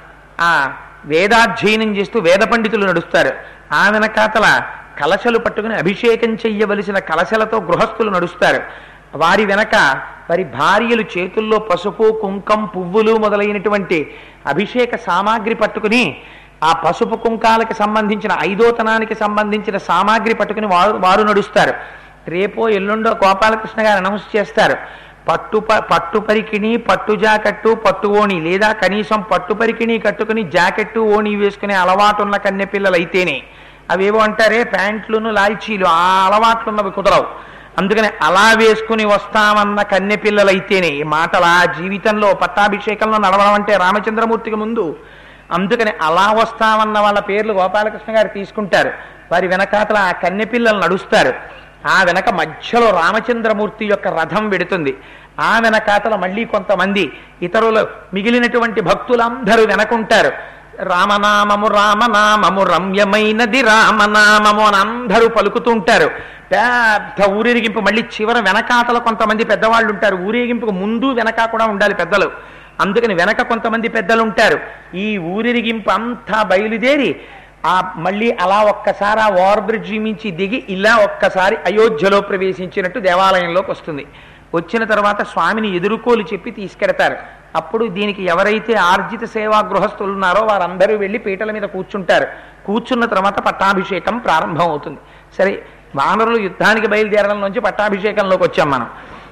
S2: ఆ వేదాధ్యయనం చేస్తూ వేద పండితులు నడుస్తారు ఆ వెనకాతల కలశలు పట్టుకుని అభిషేకం చెయ్యవలసిన కలశలతో గృహస్థులు నడుస్తారు వారి వెనక వారి భార్యలు చేతుల్లో పసుపు కుంకం పువ్వులు మొదలైనటువంటి అభిషేక సామాగ్రి పట్టుకుని ఆ పసుపు కుంకాలకి సంబంధించిన ఐదోతనానికి సంబంధించిన సామాగ్రి పట్టుకుని వారు వారు నడుస్తారు రేపో ఎల్లుండో గోపాలకృష్ణ గారు అనౌన్స్ చేస్తారు పట్టు ప- పట్టు పరికిణి పట్టు జాకెట్టు పట్టు ఓణి లేదా కనీసం పట్టు పరికిణి కట్టుకుని జాకెట్టు ఓణి వేసుకునే అలవాటు ఉన్న కన్నె పిల్లలు అయితేనే అవేవో అంటారే ప్యాంట్లును లాల్చీలు ఆ అలవాట్లున్నవి కుదరవు అందుకని అలా వేసుకుని వస్తామన్న కన్నె పిల్లలైతేనే ఈ మాటలు ఆ జీవితంలో పట్టాభిషేకంలో నడవడం అంటే రామచంద్రమూర్తికి ముందు అందుకని అలా వస్తామన్న వాళ్ళ పేర్లు గోపాలకృష్ణ గారు తీసుకుంటారు వారి వెనకాతల ఆ కన్నె పిల్లలు నడుస్తారు ఆ వెనక మధ్యలో రామచంద్రమూర్తి యొక్క రథం వెడుతుంది ఆ వెనకాతల మళ్ళీ కొంతమంది ఇతరులు మిగిలినటువంటి భక్తులందరూ వెనకుంటారు రామనామము రామనామము రమ్యమైనది రామనామము అని అందరూ పలుకుతుంటారు పెద్ద ఊరేగింపు మళ్ళీ చివర వెనకాతల కొంతమంది పెద్దవాళ్ళు ఉంటారు ఊరేగింపుకు ముందు వెనక కూడా ఉండాలి పెద్దలు అందుకని వెనక కొంతమంది పెద్దలు ఉంటారు ఈ ఊరేగింపు అంతా బయలుదేరి ఆ మళ్ళీ అలా ఒక్కసారి ఆ ఓవర్ బ్రిడ్జ్ మించి దిగి ఇలా ఒక్కసారి అయోధ్యలో ప్రవేశించినట్టు దేవాలయంలోకి వస్తుంది వచ్చిన తర్వాత స్వామిని ఎదుర్కోలు చెప్పి తీసుకెడతారు అప్పుడు దీనికి ఎవరైతే ఆర్జిత సేవా గృహస్థులు ఉన్నారో వారందరూ వెళ్ళి పీటల మీద కూర్చుంటారు కూర్చున్న తర్వాత పట్టాభిషేకం ప్రారంభం అవుతుంది సరే వానరులు యుద్ధానికి బయలుదేరడం నుంచి పట్టాభిషేకంలోకి వచ్చాం మనం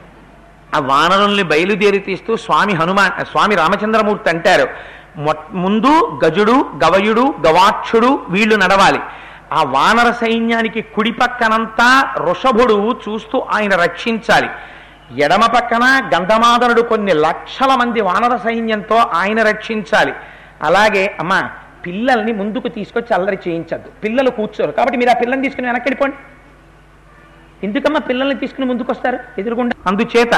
S2: ఆ వానరుల్ని బయలుదేరి తీస్తూ స్వామి హనుమాన్ స్వామి రామచంద్రమూర్తి అంటారు మొట్- ముందు గజుడు గవయుడు గవాక్షుడు వీళ్ళు నడవాలి ఆ వానర సైన్యానికి కుడి పక్కనంతా వృషభుడు చూస్తూ ఆయన రక్షించాలి ఎడమ పక్కన గంధమాదనుడు కొన్ని లక్షల మంది వానర సైన్యంతో ఆయన రక్షించాలి అలాగే అమ్మా పిల్లల్ని ముందుకు తీసుకొచ్చి అల్లరి చేయించద్దు పిల్లలు కూర్చోరు కాబట్టి మీరు ఆ పిల్లల్ని తీసుకుని వెనక్కి వెళ్ళిపోండి ఎందుకమ్మా పిల్లల్ని తీసుకుని ముందుకు వస్తారు ఎదురుగుండా అందుచేత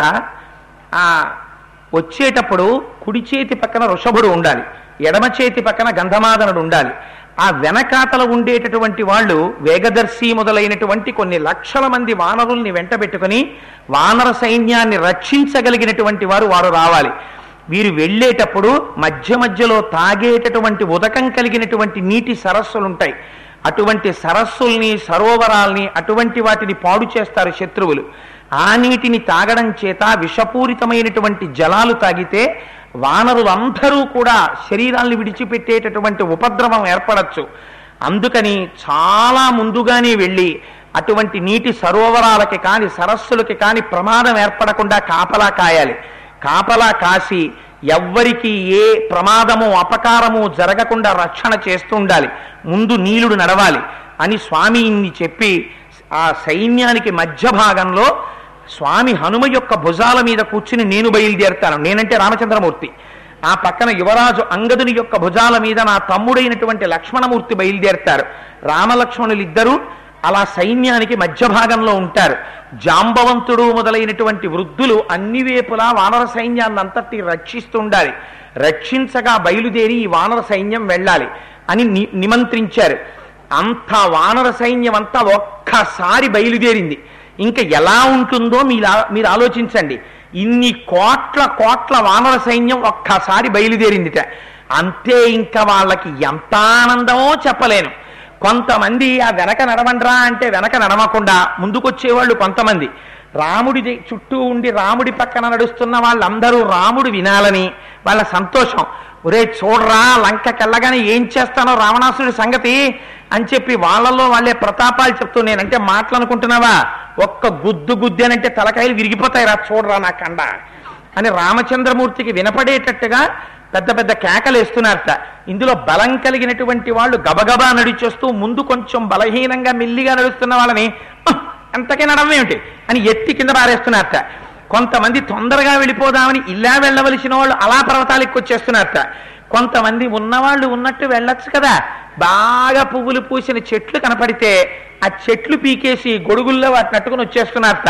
S2: ఆ వచ్చేటప్పుడు కుడి చేతి పక్కన వృషభుడు ఉండాలి ఎడమ చేతి పక్కన గంధమాదనుడు ఉండాలి ఆ వెనకాతల ఉండేటటువంటి వాళ్ళు వేగదర్శి మొదలైనటువంటి కొన్ని లక్షల మంది వానరుల్ని వెంట పెట్టుకుని వానర సైన్యాన్ని రక్షించగలిగినటువంటి వారు వారు రావాలి వీరు వెళ్ళేటప్పుడు మధ్య మధ్యలో తాగేటటువంటి ఉదకం కలిగినటువంటి నీటి సరస్సులు ఉంటాయి అటువంటి సరస్సుల్ని సరోవరాల్ని అటువంటి వాటిని పాడు చేస్తారు శత్రువులు ఆ నీటిని తాగడం చేత విషపూరితమైనటువంటి జలాలు తాగితే వానరులందరూ కూడా శరీరాల్ని విడిచిపెట్టేటటువంటి ఉపద్రవం ఏర్పడచ్చు అందుకని చాలా ముందుగానే వెళ్ళి అటువంటి నీటి సరోవరాలకి కాని సరస్సులకి కాని ప్రమాదం ఏర్పడకుండా కాపలా కాయాలి కాపలా కాసి ఎవ్వరికి ఏ ప్రమాదము అపకారము జరగకుండా రక్షణ చేస్తూ ఉండాలి ముందు నీలుడు నడవాలి అని స్వామి ఇన్ని చెప్పి ఆ సైన్యానికి మధ్య భాగంలో స్వామి హనుమ యొక్క భుజాల మీద కూర్చుని నేను బయలుదేరుతాను నేనంటే రామచంద్రమూర్తి ఆ పక్కన యువరాజు అంగదుని యొక్క భుజాల మీద నా తమ్ముడైనటువంటి లక్ష్మణమూర్తి బయలుదేరుతారు రామలక్ష్మణులు ఇద్దరూ అలా సైన్యానికి మధ్య భాగంలో ఉంటారు జాంబవంతుడు మొదలైనటువంటి వృద్ధులు అన్ని వేపులా వానర సైన్యాన్ని అంతటి రక్షిస్తూ ఉండాలి రక్షించగా బయలుదేరి ఈ వానర సైన్యం వెళ్ళాలి అని ని- నిమంత్రించారు అంత వానర సైన్యం అంతా ఒక్కసారి బయలుదేరింది ఇంకా ఎలా ఉంటుందో మీరు ఆ- మీరు ఆలోచించండి ఇన్ని కోట్ల కోట్ల వానర సైన్యం ఒక్కసారి బయలుదేరిందిట అంతే ఇంకా వాళ్ళకి ఎంత ఆనందమో చెప్పలేను కొంతమంది ఆ వెనక నడవండ్రా అంటే వెనక నడవకుండా ముందుకొచ్చేవాళ్ళు కొంతమంది రాముడి ది- చుట్టూ ఉండి రాముడి పక్కన నడుస్తున్న వాళ్ళందరూ రాముడు వినాలని వాళ్ళ సంతోషం ఒరే చూడరా లంకకెళ్ళగానే ఏం చేస్తానో రావణాసుడి సంగతి అని చెప్పి వాళ్ళల్లో వాళ్ళే ప్రతాపాలు చెప్తూ నేనంటే మాటలు అనుకుంటున్నావా ఒక్క గుద్దు గుద్దేనంటే తలకాయలు విరిగిపోతాయి రా చూడరా నా కండ అని రామచంద్రమూర్తికి వినపడేటట్టుగా పెద్ద పెద్ద కేకలు వేస్తున్నారట ఇందులో బలం కలిగినటువంటి వాళ్ళు గబగబా నడిచొస్తూ ముందు కొంచెం బలహీనంగా మెల్లిగా నడుస్తున్న వాళ్ళని "ఉహ్, ఎంతకీ నడవేమిటి అని ఎత్తి కింద పారేస్తున్నారట కొంతమంది తొందరగా వెళ్ళిపోదామని ఇలా వెళ్ళవలసిన వాళ్ళు అలా పర్వతాలకు వచ్చేస్తున్నారట కొంతమంది ఉన్నవాళ్ళు ఉన్నట్టు వెళ్ళొచ్చు కదా బాగా పువ్వులు పూసిన చెట్లు కనపడితే ఆ చెట్లు పీకేసి గొడుగుల్లో వాటిని అట్టుకుని వచ్చేస్తున్నారట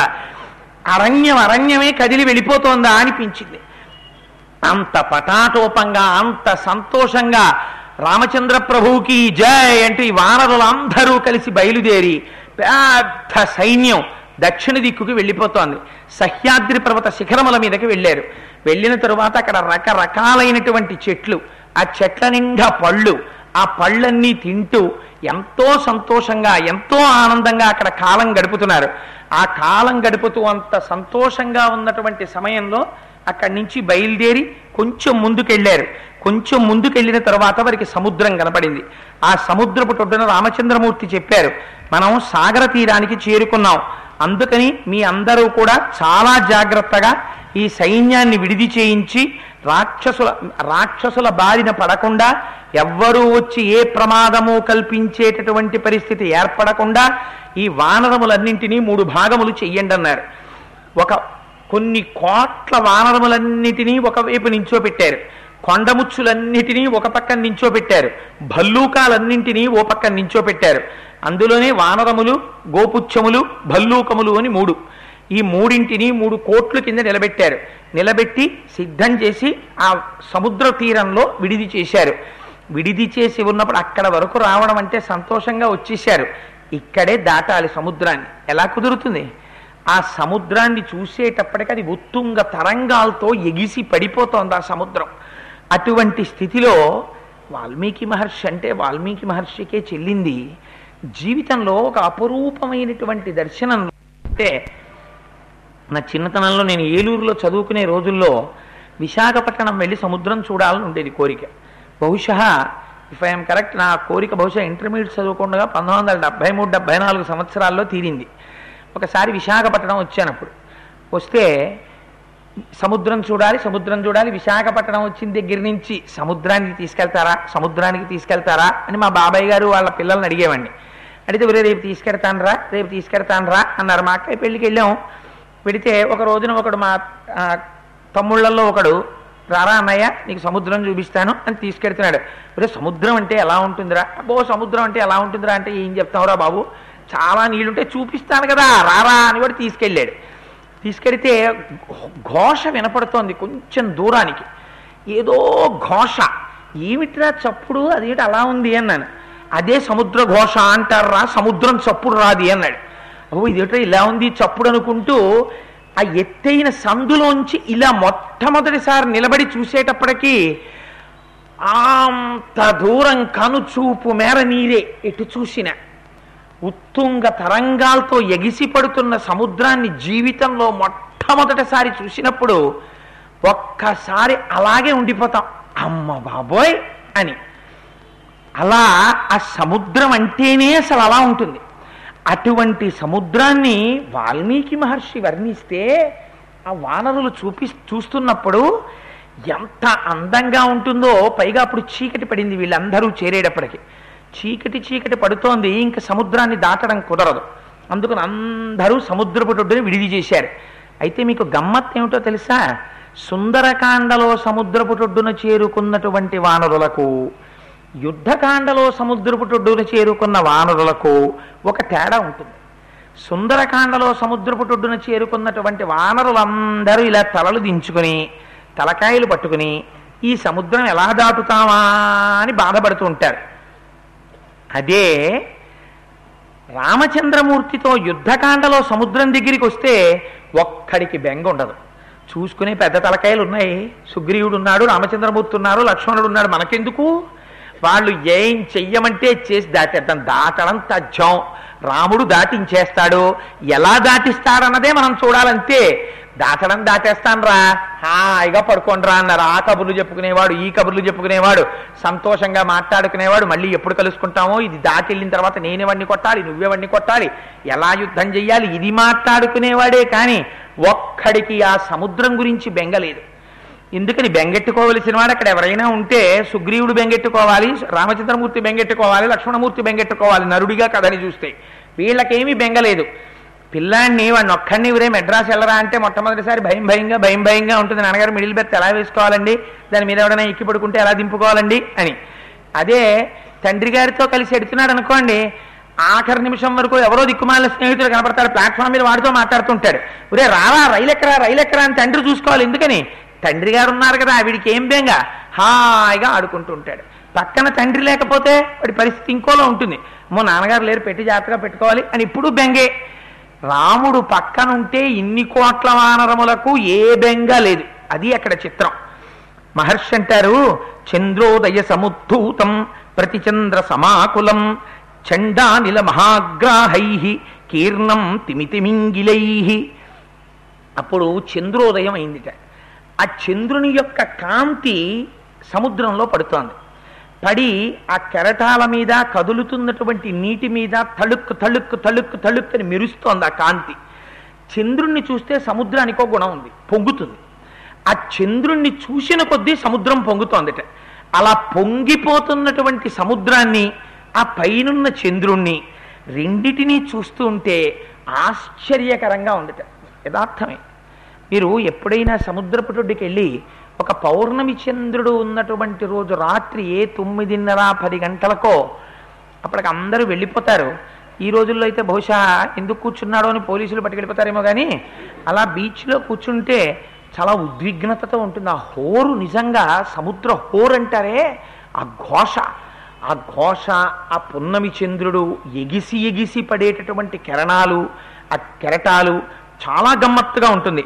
S2: అరణ్యం అరణ్యమే కదిలి వెళ్ళిపోతోందా అనిపించింది అంత పటాటోపంగా అంత సంతోషంగా రామచంద్ర ప్రభువుకి జై అంటూ ఈ వానరులందరూ కలిసి బయలుదేరి పెద్ద సైన్యం దక్షిణ దిక్కుకి వెళ్ళిపోతోంది సహ్యాద్రి పర్వత శిఖరముల మీదకి వెళ్ళారు వెళ్ళిన తరువాత అక్కడ రకరకాలైనటువంటి చెట్లు ఆ చెట్ల నిండా పళ్ళు ఆ పళ్ళన్నీ తింటూ ఎంతో సంతోషంగా ఎంతో ఆనందంగా అక్కడ కాలం గడుపుతున్నారు ఆ కాలం గడుపుతూ అంత సంతోషంగా ఉన్నటువంటి సమయంలో అక్కడి నుంచి బయలుదేరి కొంచెం ముందుకెళ్ళారు కొంచెం ముందుకెళ్ళిన తర్వాత వారికి సముద్రం కనపడింది ఆ సముద్రపు టొడ్డున రామచంద్రమూర్తి చెప్పారు మనం సాగర తీరానికి చేరుకున్నాం అందుకని మీ అందరూ కూడా చాలా జాగ్రత్తగా ఈ సైన్యాన్ని విడిది చేయించి రాక్షసుల రాక్షసుల బారిన పడకుండా ఎవ్వరూ వచ్చి ఏ ప్రమాదము కల్పించేటటువంటి పరిస్థితి ఏర్పడకుండా ఈ వానరములన్నింటినీ మూడు భాగములు చెయ్యండి అన్నారు ఒక కొన్ని కోట్ల వానరములన్నిటినీ ఒకవైపు నించోపెట్టారు కొండముచ్చులన్నిటినీ ఒక పక్కన నించోపెట్టారు భల్లూకాలన్నింటినీ ఓ పక్కన నించోపెట్టారు అందులోనే వానరములు గోపుచ్చములు భల్లూకములు అని మూడు ఈ మూడింటిని మూడు కోట్లు కింద నిలబెట్టారు నిలబెట్టి సిద్ధం చేసి ఆ సముద్ర తీరంలో విడిది చేశారు విడిది చేసి ఉన్నప్పుడు అక్కడ వరకు రావడం అంటే సంతోషంగా వచ్చేశారు ఇక్కడే దాటాలి సముద్రాన్ని ఎలా కుదురుతుంది ఆ సముద్రాన్ని చూసేటప్పటికి అది ఉత్తుంగ తరంగాలతో ఎగిసి పడిపోతోంది ఆ సముద్రం అటువంటి స్థితిలో వాల్మీకి మహర్షి అంటే వాల్మీకి మహర్షికే చెల్లింది జీవితంలో ఒక అపురూపమైనటువంటి దర్శనం అంటే నా చిన్నతనంలో నేను ఏలూరులో చదువుకునే రోజుల్లో విశాఖపట్నం వెళ్ళి సముద్రం చూడాలని ఉండేది కోరిక బహుశా ఇఫ్ ఐఎమ్ కరెక్ట్ నా కోరిక బహుశా ఇంటర్మీడియట్ చదువుకుండగా పంతొమ్మిది వందల డెబ్బై మూడు డెబ్బై నాలుగు సంవత్సరాల్లో తీరింది ఒకసారి విశాఖపట్నం వచ్చానప్పుడు వస్తే సముద్రం చూడాలి సముద్రం చూడాలి విశాఖపట్నం వచ్చిన దగ్గర నుంచి సముద్రానికి తీసుకెళ్తారా సముద్రానికి తీసుకెళ్తారా అని మా బాబాయ్ గారు వాళ్ళ పిల్లల్ని అడిగేవాడిని అడిగితే ఒరే రేపు తీసుకెడతానరా రేపు తీసుకెడతానరా అన్నారు మా అక్కయ్య పెళ్ళికి వెళ్ళాం వెడితే ఒక రోజున ఒకడు మా ఆ, తమ్ముళ్ళల్లో ఒకడు రారా అన్నయ్య నీకు సముద్రం చూపిస్తాను అని తీసుకెడుతున్నాడు ఒరే సముద్రం అంటే ఎలా ఉంటుందిరా అబ్బో సముద్రం అంటే ఎలా ఉంటుందిరా అంటే ఏం చెప్తావురా బాబు చాలా నీళ్ళుంటే చూపిస్తాను కదా రారా అని కూడా తీసుకెళ్ళాడు తీసుకెడితే ఘోష వినపడుతోంది కొంచెం దూరానికి ఏదో ఘోష ఏమిట్రా చప్పుడు అదేంటి అలా ఉంది అన్నాను అదే సముద్ర ఘోష అంటారా సముద్రం చప్పుడు రాది అన్నాడు ఓ ఇదేటో ఇలా ఉంది చప్పుడు అనుకుంటూ ఆ ఎత్తైన సందులోంచి ఇలా మొట్టమొదటిసారి నిలబడి చూసేటప్పటికీ అంత దూరం కనుచూపు మేర నీరే ఎటు చూసినా ఉత్తుంగ తరంగాలతో ఎగిసిపడుతున్న సముద్రాన్ని జీవితంలో మొట్టమొదటిసారి చూసినప్పుడు ఒక్కసారి అలాగే ఉండిపోతాం అమ్మ బాబోయ్ అని అలా ఆ సముద్రం అంటేనే అసలు అలా ఉంటుంది అటువంటి సముద్రాన్ని వాల్మీకి మహర్షి వర్ణిస్తే ఆ వానరులు చూపి చూస్తున్నప్పుడు ఎంత అందంగా ఉంటుందో పైగా అప్పుడు చీకటి పడింది వీళ్ళందరూ చేరేటప్పటికి చీకటి చీకటి పడుతోంది ఇంకా సముద్రాన్ని దాటడం కుదరదు అందుకని అందరూ సముద్రపు ఒడ్డుని విడిది చేశారు అయితే మీకు గమ్మత్ ఏమిటో తెలుసా సుందరకాండలో సముద్రపు ఒడ్డున చేరుకున్నటువంటి వానరులకు యుద్ధకాండలో సముద్రపు ఒడ్డున చేరుకున్న వానరులకు ఒక తేడా ఉంటుంది సుందరకాండలో సముద్రపు ఒడ్డున చేరుకున్నటువంటి వానరులందరూ ఇలా తలలు దించుకొని తలకాయలు పట్టుకుని ఈ సముద్రం ఎలా దాటుతామా అని బాధపడుతూ ఉంటారు అదే రామచంద్రమూర్తితో యుద్ధకాండలో సముద్రం దగ్గరికి వస్తే ఒక్కడికి బెంగ ఉండదు చూసుకునే పెద్ద తలకాయలు ఉన్నాయి సుగ్రీవుడు ఉన్నాడు రామచంద్రమూర్తి ఉన్నారు లక్ష్మణుడు ఉన్నాడు మనకెందుకు వాళ్ళు ఏం చెయ్యమంటే చేసి దాటేద్దాం దాటడం తథ్యం రాముడు దాటించేస్తాడు ఎలా దాటిస్తాడన్నదే మనం చూడాలంతే దాటడం దాటేస్తానరా హాయిగా పడుకోండిరా అన్నారు ఆ కబుర్లు చెప్పుకునేవాడు ఈ కబుర్లు చెప్పుకునేవాడు సంతోషంగా మాట్లాడుకునేవాడు మళ్ళీ ఎప్పుడు కలుసుకుంటామో ఇది దాటి వెళ్ళిన తర్వాత నేనెవడిని కొట్టాలి నువ్వెవడిని కొట్టాలి ఎలా యుద్ధం చెయ్యాలి ఇది మాట్లాడుకునేవాడే కానీ ఒక్కడికి ఆ సముద్రం గురించి బెంగలేదు ఎందుకని బెంగెట్టుకోవలసిన వాడు అక్కడ ఎవరైనా ఉంటే సుగ్రీవుడు బెంగెట్టుకోవాలి రామచంద్రమూర్తి బెంగెట్టుకోవాలి లక్ష్మణమూర్తి బెంగెట్టుకోవాలి నరుడిగా కథని చూస్తే వీళ్ళకేమీ బెంగలేదు పిల్లాడిని వాడిని ఒక్కడిని ఇవరే మెడ్రాస్ వెళ్ళరా అంటే మొట్టమొదటిసారి భయం భయంగా భయం భయంగా ఉంటుంది నాన్నగారు మిడిల్ బెర్త్ ఎలా వేసుకోవాలండి దాని మీద ఎవడైనా ఎక్కి పడుకుంటే ఎలా దింపుకోవాలండి అని అదే తండ్రి గారితో కలిసి ఎడుతున్నాడు అనుకోండి ఆఖరి నిమిషం వరకు ఎవరో దిక్కుమాలిన స్నేహితుడు కనపడతాడు ప్లాట్ఫామ్ మీద వాడితో మాట్లాడుతుంటాడు ఒరే రారా రైలు ఎక్కరా రైలు ఎక్కరా అని తండ్రి చూసుకోవాలి ఎందుకని తండ్రి గారు ఉన్నారు కదా వీడికి ఏం బెంగ హాయిగా ఆడుకుంటూ ఉంటాడు పక్కన తండ్రి లేకపోతే వాడి పరిస్థితి ఇంకోలా ఉంటుంది అమ్మో నాన్నగారు లేరు పెట్టి జాగ్రత్తగా పెట్టుకోవాలి అని ఇప్పుడు బెంగే రాముడు పక్కనుంటే ఇన్ని కోట్ల వానరములకు ఏ బెంగ లేదు అది అక్కడ చిత్రం మహర్షి అంటారు చంద్రోదయ సముద్ధూతం ప్రతిచంద్ర సమాకులం చండానిల మహాగ్రాహై కీర్ణం తిమితిమింగిలై అప్పుడు చంద్రోదయం అయిందిట ఆ చంద్రుని యొక్క కాంతి సముద్రంలో పడుతోంది పడి ఆ కెరటాల మీద కదులుతున్నటువంటి నీటి మీద తళుక్కు తళుక్కు తళుక్కు తళుక్కు అని మెరుస్తోంది ఆ కాంతి చంద్రుణ్ణి చూస్తే సముద్రానికి ఒక గుణం ఉంది పొంగుతుంది ఆ చంద్రుణ్ణి చూసిన కొద్దీ సముద్రం పొంగుతోందిట అలా పొంగిపోతున్నటువంటి సముద్రాన్ని ఆ పైనున్న చంద్రుణ్ణి రెండిటినీ చూస్తూ ఉంటే ఆశ్చర్యకరంగా ఉందిట యథార్థమే మీరు ఎప్పుడైనా సముద్రపుటుడికి వెళ్ళి ఒక పౌర్ణమి చంద్రుడు ఉన్నటువంటి రోజు రాత్రి ఏ తొమ్మిదిన్నర పది గంటలకో అప్పటికి అందరూ వెళ్ళిపోతారు ఈ రోజుల్లో అయితే బహుశా ఎందుకు కూర్చున్నాడో అని పోలీసులు పట్టుకెళ్ళిపోతారేమో కానీ అలా బీచ్లో కూర్చుంటే చాలా ఉద్విగ్నతతో ఉంటుంది ఆ హోరు నిజంగా సముద్ర హోరు అంటారే ఆ ఘోష ఆ ఘోష ఆ పున్నమి చంద్రుడు ఎగిసి ఎగిసి పడేటటువంటి కిరణాలు ఆ కెరటాలు చాలా గమ్మత్తుగా ఉంటుంది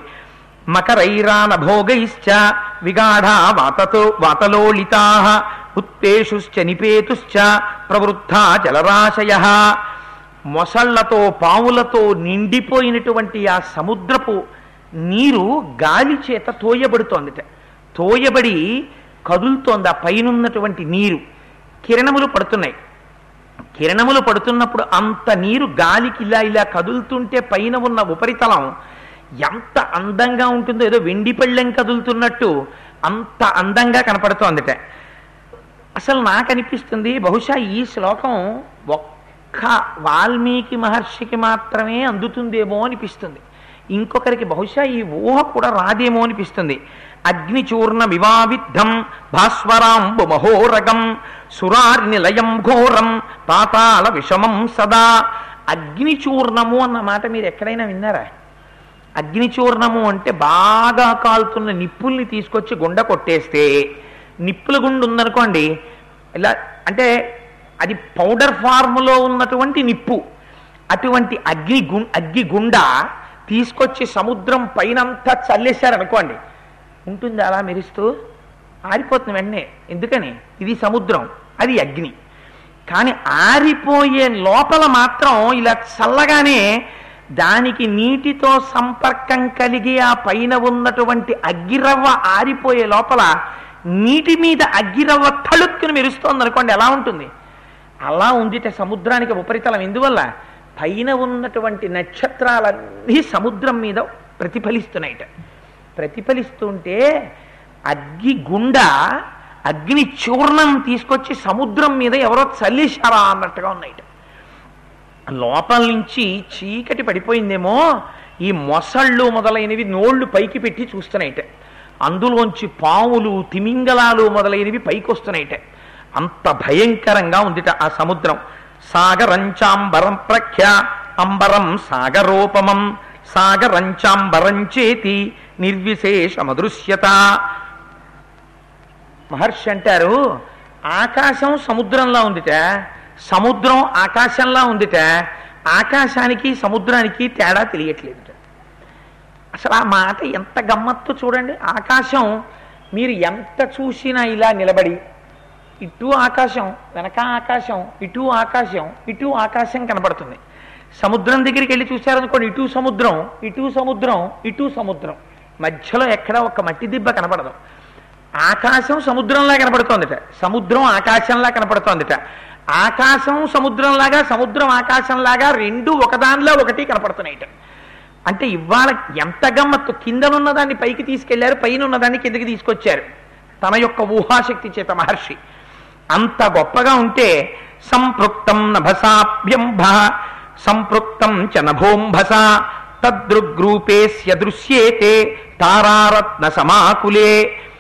S2: మకరైరాన భోగైశ్చ విగాఢ వాతతో వాతలోలితా ఉత్పేషుశ్చ నిపేతుశ్చ ప్రవృద్ధా జలరాశయ మొసళ్లతో పావులతో నిండిపోయినటువంటి ఆ సముద్రపు నీరు గాలి చేత తోయబడుతోందిట తోయబడి కదులుతోంది ఆ పైనున్నటువంటి నీరు కిరణములు పడుతున్నాయి కిరణములు పడుతున్నప్పుడు అంత నీరు గాలికి ఇలా ఇలా కదులుతుంటే పైన ఉన్న ఉపరితలం ఎంత అందంగా ఉంటుందో ఏదో వెండి పళ్ళెం కదులుతున్నట్టు అంత అందంగా కనపడుతోందిట అసలు నాకు అనిపిస్తుంది బహుశా ఈ శ్లోకం ఒక్క వాల్మీకి మహర్షికి మాత్రమే అందుతుందేమో అనిపిస్తుంది ఇంకొకరికి బహుశా ఈ ఊహ కూడా రాదేమో అనిపిస్తుంది అగ్నిచూర్ణ వివావిద్ధం భాస్వరాంబు మహోరగం సురారి నిలయం ఘోరం పాతాళ విషమం సదా అగ్నిచూర్ణము అన్న మాట మీరు ఎక్కడైనా విన్నారా అగ్నిచూర్ణము అంటే బాగా కాలుతున్న నిప్పుల్ని తీసుకొచ్చి గుండ కొట్టేస్తే నిప్పుల గుండు ఉందనుకోండి ఇలా అంటే అది పౌడర్ ఫార్ములో ఉన్నటువంటి నిప్పు అటువంటి అగ్ని గు అగ్గి గుండ తీసుకొచ్చి సముద్రం పైనంతా చల్లేశారనుకోండి ఉంటుంది అలా మెరుస్తూ ఆరిపోతుంది వెంటనే ఎందుకని ఇది సముద్రం అది అగ్ని కానీ ఆరిపోయే లోపల మాత్రం ఇలా చల్లగానే దానికి నీటితో సంపర్కం కలిగి ఆ పైన ఉన్నటువంటి అగ్గిరవ్వ ఆరిపోయే లోపల నీటి మీద అగ్గిరవ్వ తళుక్కుని మెరుస్తోంది అనుకోండి ఎలా ఉంటుంది అలా ఉందిట సముద్రానికి ఉపరితలం ఎందువల్ల పైన ఉన్నటువంటి నక్షత్రాలన్నీ సముద్రం మీద ప్రతిఫలిస్తున్నాయిట ప్రతిఫలిస్తుంటే అగ్గి గుండ అగ్ని చూర్ణం తీసుకొచ్చి సముద్రం మీద ఎవరో చల్లేశారా అన్నట్టుగా ఉన్నాయిట లోపల నుంచి చీకటి పడిపోయిందేమో ఈ మొసళ్ళు మొదలైనవి నోళ్లు పైకి పెట్టి చూస్తున్నాయిట అందులోంచి పావులు తిమింగలాలు మొదలైనవి పైకి వస్తున్నాయిట అంత భయంకరంగా ఉందిట ఆ సముద్రం సాగరంచాంబరం ప్రఖ్య అంబరం సాగరోపమం సాగరంచాంబరం చేతి నిర్విశేషమదృశ్యత మహర్షి అంటారు ఆకాశం సముద్రంలా ఉందిట సముద్రం ఆకాశంలా ఉందిట ఆకాశానికి సముద్రానికి తేడా తెలియట్లేదుట అసలు ఆ మాట ఎంత గమ్మత్తు చూడండి ఆకాశం మీరు ఎంత చూసినా ఇలా నిలబడి ఇటు ఆకాశం వెనక ఆకాశం ఇటు ఆకాశం ఇటు ఆకాశం కనబడుతుంది సముద్రం దగ్గరికి వెళ్ళి చూశారనుకోండి ఇటు సముద్రం ఇటు సముద్రం ఇటు సముద్రం మధ్యలో ఎక్కడ ఒక మట్టి దిబ్బ కనపడదు ఆకాశం సముద్రంలా కనపడుతోందిట సముద్రం ఆకాశంలా కనపడుతోందిట ఆకాశం సముద్రంలాగా సముద్రం ఆకాశంలాగా రెండు ఒకదానిలో ఒకటి కనపడుతున్నాయిట అంటే ఇవాళ ఎంత గమ్మత్తు కిందనున్న దాన్ని పైకి తీసుకెళ్లారు పైన ఉన్నదాన్ని కిందకి తీసుకొచ్చారు తన యొక్క ఊహాశక్తి చేత మహర్షి అంత గొప్పగా ఉంటే సంపృక్తం నభసాభ్యంభ సంపృక్తం చ నభోంభస తదృగ్రూపేస్య దృశ్యేతే తారారత్న సమాకులే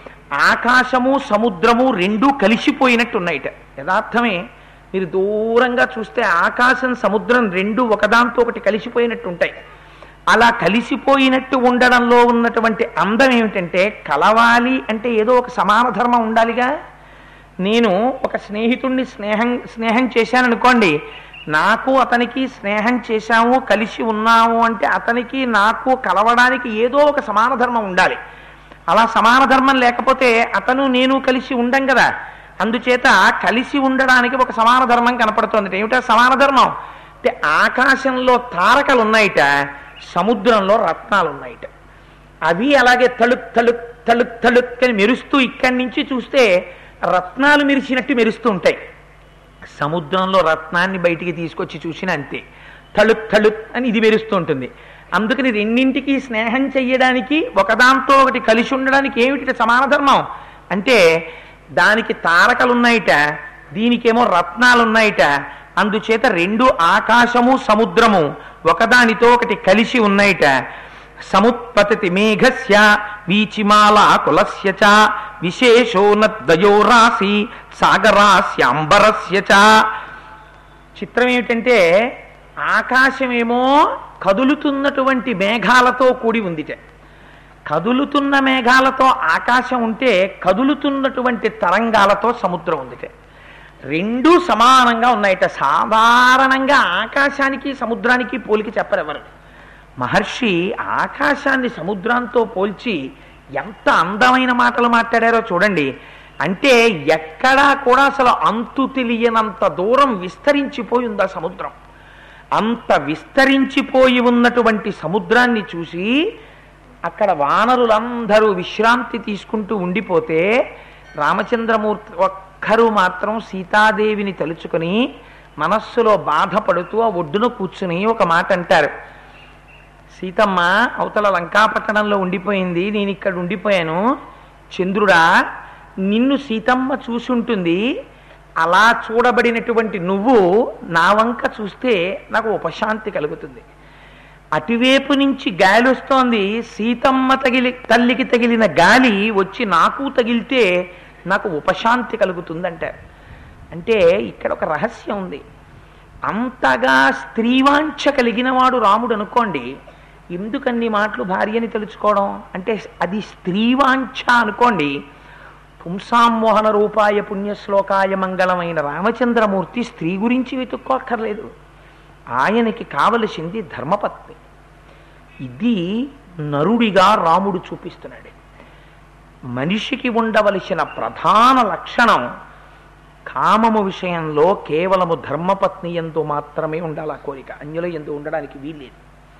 S2: ఆకాశము సముద్రము రెండూ కలిసిపోయినట్టున్నాయిట యథార్థమే మీరు దూరంగా చూస్తే ఆకాశం సముద్రం రెండు ఒకదాంతో ఒకటి కలిసిపోయినట్టు ఉంటాయి అలా కలిసిపోయినట్టు ఉండడంలో ఉన్నటువంటి అందం ఏమిటంటే కలవాలి అంటే ఏదో ఒక సమాన ధర్మం ఉండాలిగా నేను ఒక స్నేహితుణ్ణి స్నేహం స్నేహం చేశాననుకోండి నాకు అతనికి స్నేహం చేశాము కలిసి ఉన్నాము అంటే అతనికి నాకు కలవడానికి ఏదో ఒక సమాన ధర్మం ఉండాలి అలా సమాన ధర్మం లేకపోతే అతను నేను కలిసి ఉండం కదా అందుచేత కలిసి ఉండడానికి ఒక సమాన ధర్మం కనపడుతోంది ఏమిటా సమాన ధర్మం అంటే ఆకాశంలో తారకలు ఉన్నాయిట సముద్రంలో రత్నాలు ఉన్నాయిట అవి అలాగే తళుక్ తళుక్ తళుక్ తళుక్ అని మెరుస్తూ ఇక్కడి నుంచి చూస్తే రత్నాలు మెరిసినట్టు మెరుస్తూ ఉంటాయి సముద్రంలో రత్నాన్ని బయటికి తీసుకొచ్చి చూసిన అంతే తళుక్ తళుక్ అని ఇది మెరుస్తూ ఉంటుంది అందుకని రెండింటికి స్నేహం చెయ్యడానికి ఒకదాంతో ఒకటి కలిసి ఉండడానికి ఏమిటి సమాన ధర్మం అంటే దానికి తారకలు ఉన్నాయిట దీనికేమో రత్నాలు ఉన్నాయిట అందుచేత రెండు ఆకాశము సముద్రము ఒకదానితో ఒకటి కలిసి ఉన్నాయిట సముత్పతతి మేఘస్య వీచిమాల కులస్య చ విశేషోన్నద్వయో రాశి సాగరాస్యాంబరస్య చ చిత్రం ఏమిటంటే ఆకాశమేమో కదులుతున్నటువంటి మేఘాలతో కూడి ఉందిట కదులుతున్న మేఘాలతో ఆకాశం ఉంటే కదులుతున్నటువంటి తరంగాలతో సముద్రం ఉందిట రెండూ సమానంగా ఉన్నాయట సాధారణంగా ఆకాశానికి సముద్రానికి పోలికి చెప్పరు ఎవరు మహర్షి ఆకాశాన్ని సముద్రంతో పోల్చి ఎంత అందమైన మాటలు మాట్లాడారో చూడండి అంటే ఎక్కడా కూడా అసలు అంతు తెలియనంత దూరం విస్తరించిపోయి ఉంది ఆ సముద్రం అంత విస్తరించిపోయి ఉన్నటువంటి సముద్రాన్ని చూసి అక్కడ వానరులందరూ విశ్రాంతి తీసుకుంటూ ఉండిపోతే రామచంద్రమూర్తి ఒక్కరు మాత్రం సీతాదేవిని తలుచుకొని మనస్సులో బాధపడుతూ ఆ ఒడ్డున కూర్చుని ఒక మాట అంటారు సీతమ్మ అవతల లంకాపట్టణంలో ఉండిపోయింది నేను ఇక్కడ ఉండిపోయాను చంద్రుడా నిన్ను సీతమ్మ చూసుంటుంది అలా చూడబడినటువంటి నువ్వు నా వంక చూస్తే నాకు ఉపశాంతి కలుగుతుంది అటువైపు నుంచి గాలి వస్తోంది సీతమ్మ తగిలి తల్లికి తగిలిన గాలి వచ్చి నాకు తగిలితే నాకు ఉపశాంతి కలుగుతుందంటారు అంటే ఇక్కడ ఒక రహస్యం ఉంది అంతగా స్త్రీవాంఛ కలిగిన వాడు రాముడు అనుకోండి ఎందుకన్ని మాటలు భార్యని తెలుసుకోవడం అంటే అది స్త్రీవాంఛ అనుకోండి పుంసామోహన రూపాయ పుణ్యశ్లోకాయ మంగళమైన రామచంద్రమూర్తి స్త్రీ గురించి వెతుక్కోక్కర్లేదు ఆయనకి కావలసింది ధర్మపత్ని ఇది నరుడిగా రాముడు చూపిస్తున్నాడు మనిషికి ఉండవలసిన ప్రధాన లక్షణం కామము విషయంలో కేవలము ధర్మపత్ని ఎందు మాత్రమే ఉండాలి ఆ కోరిక అన్యుల ఎందు ఉండడానికి వీల్లేదు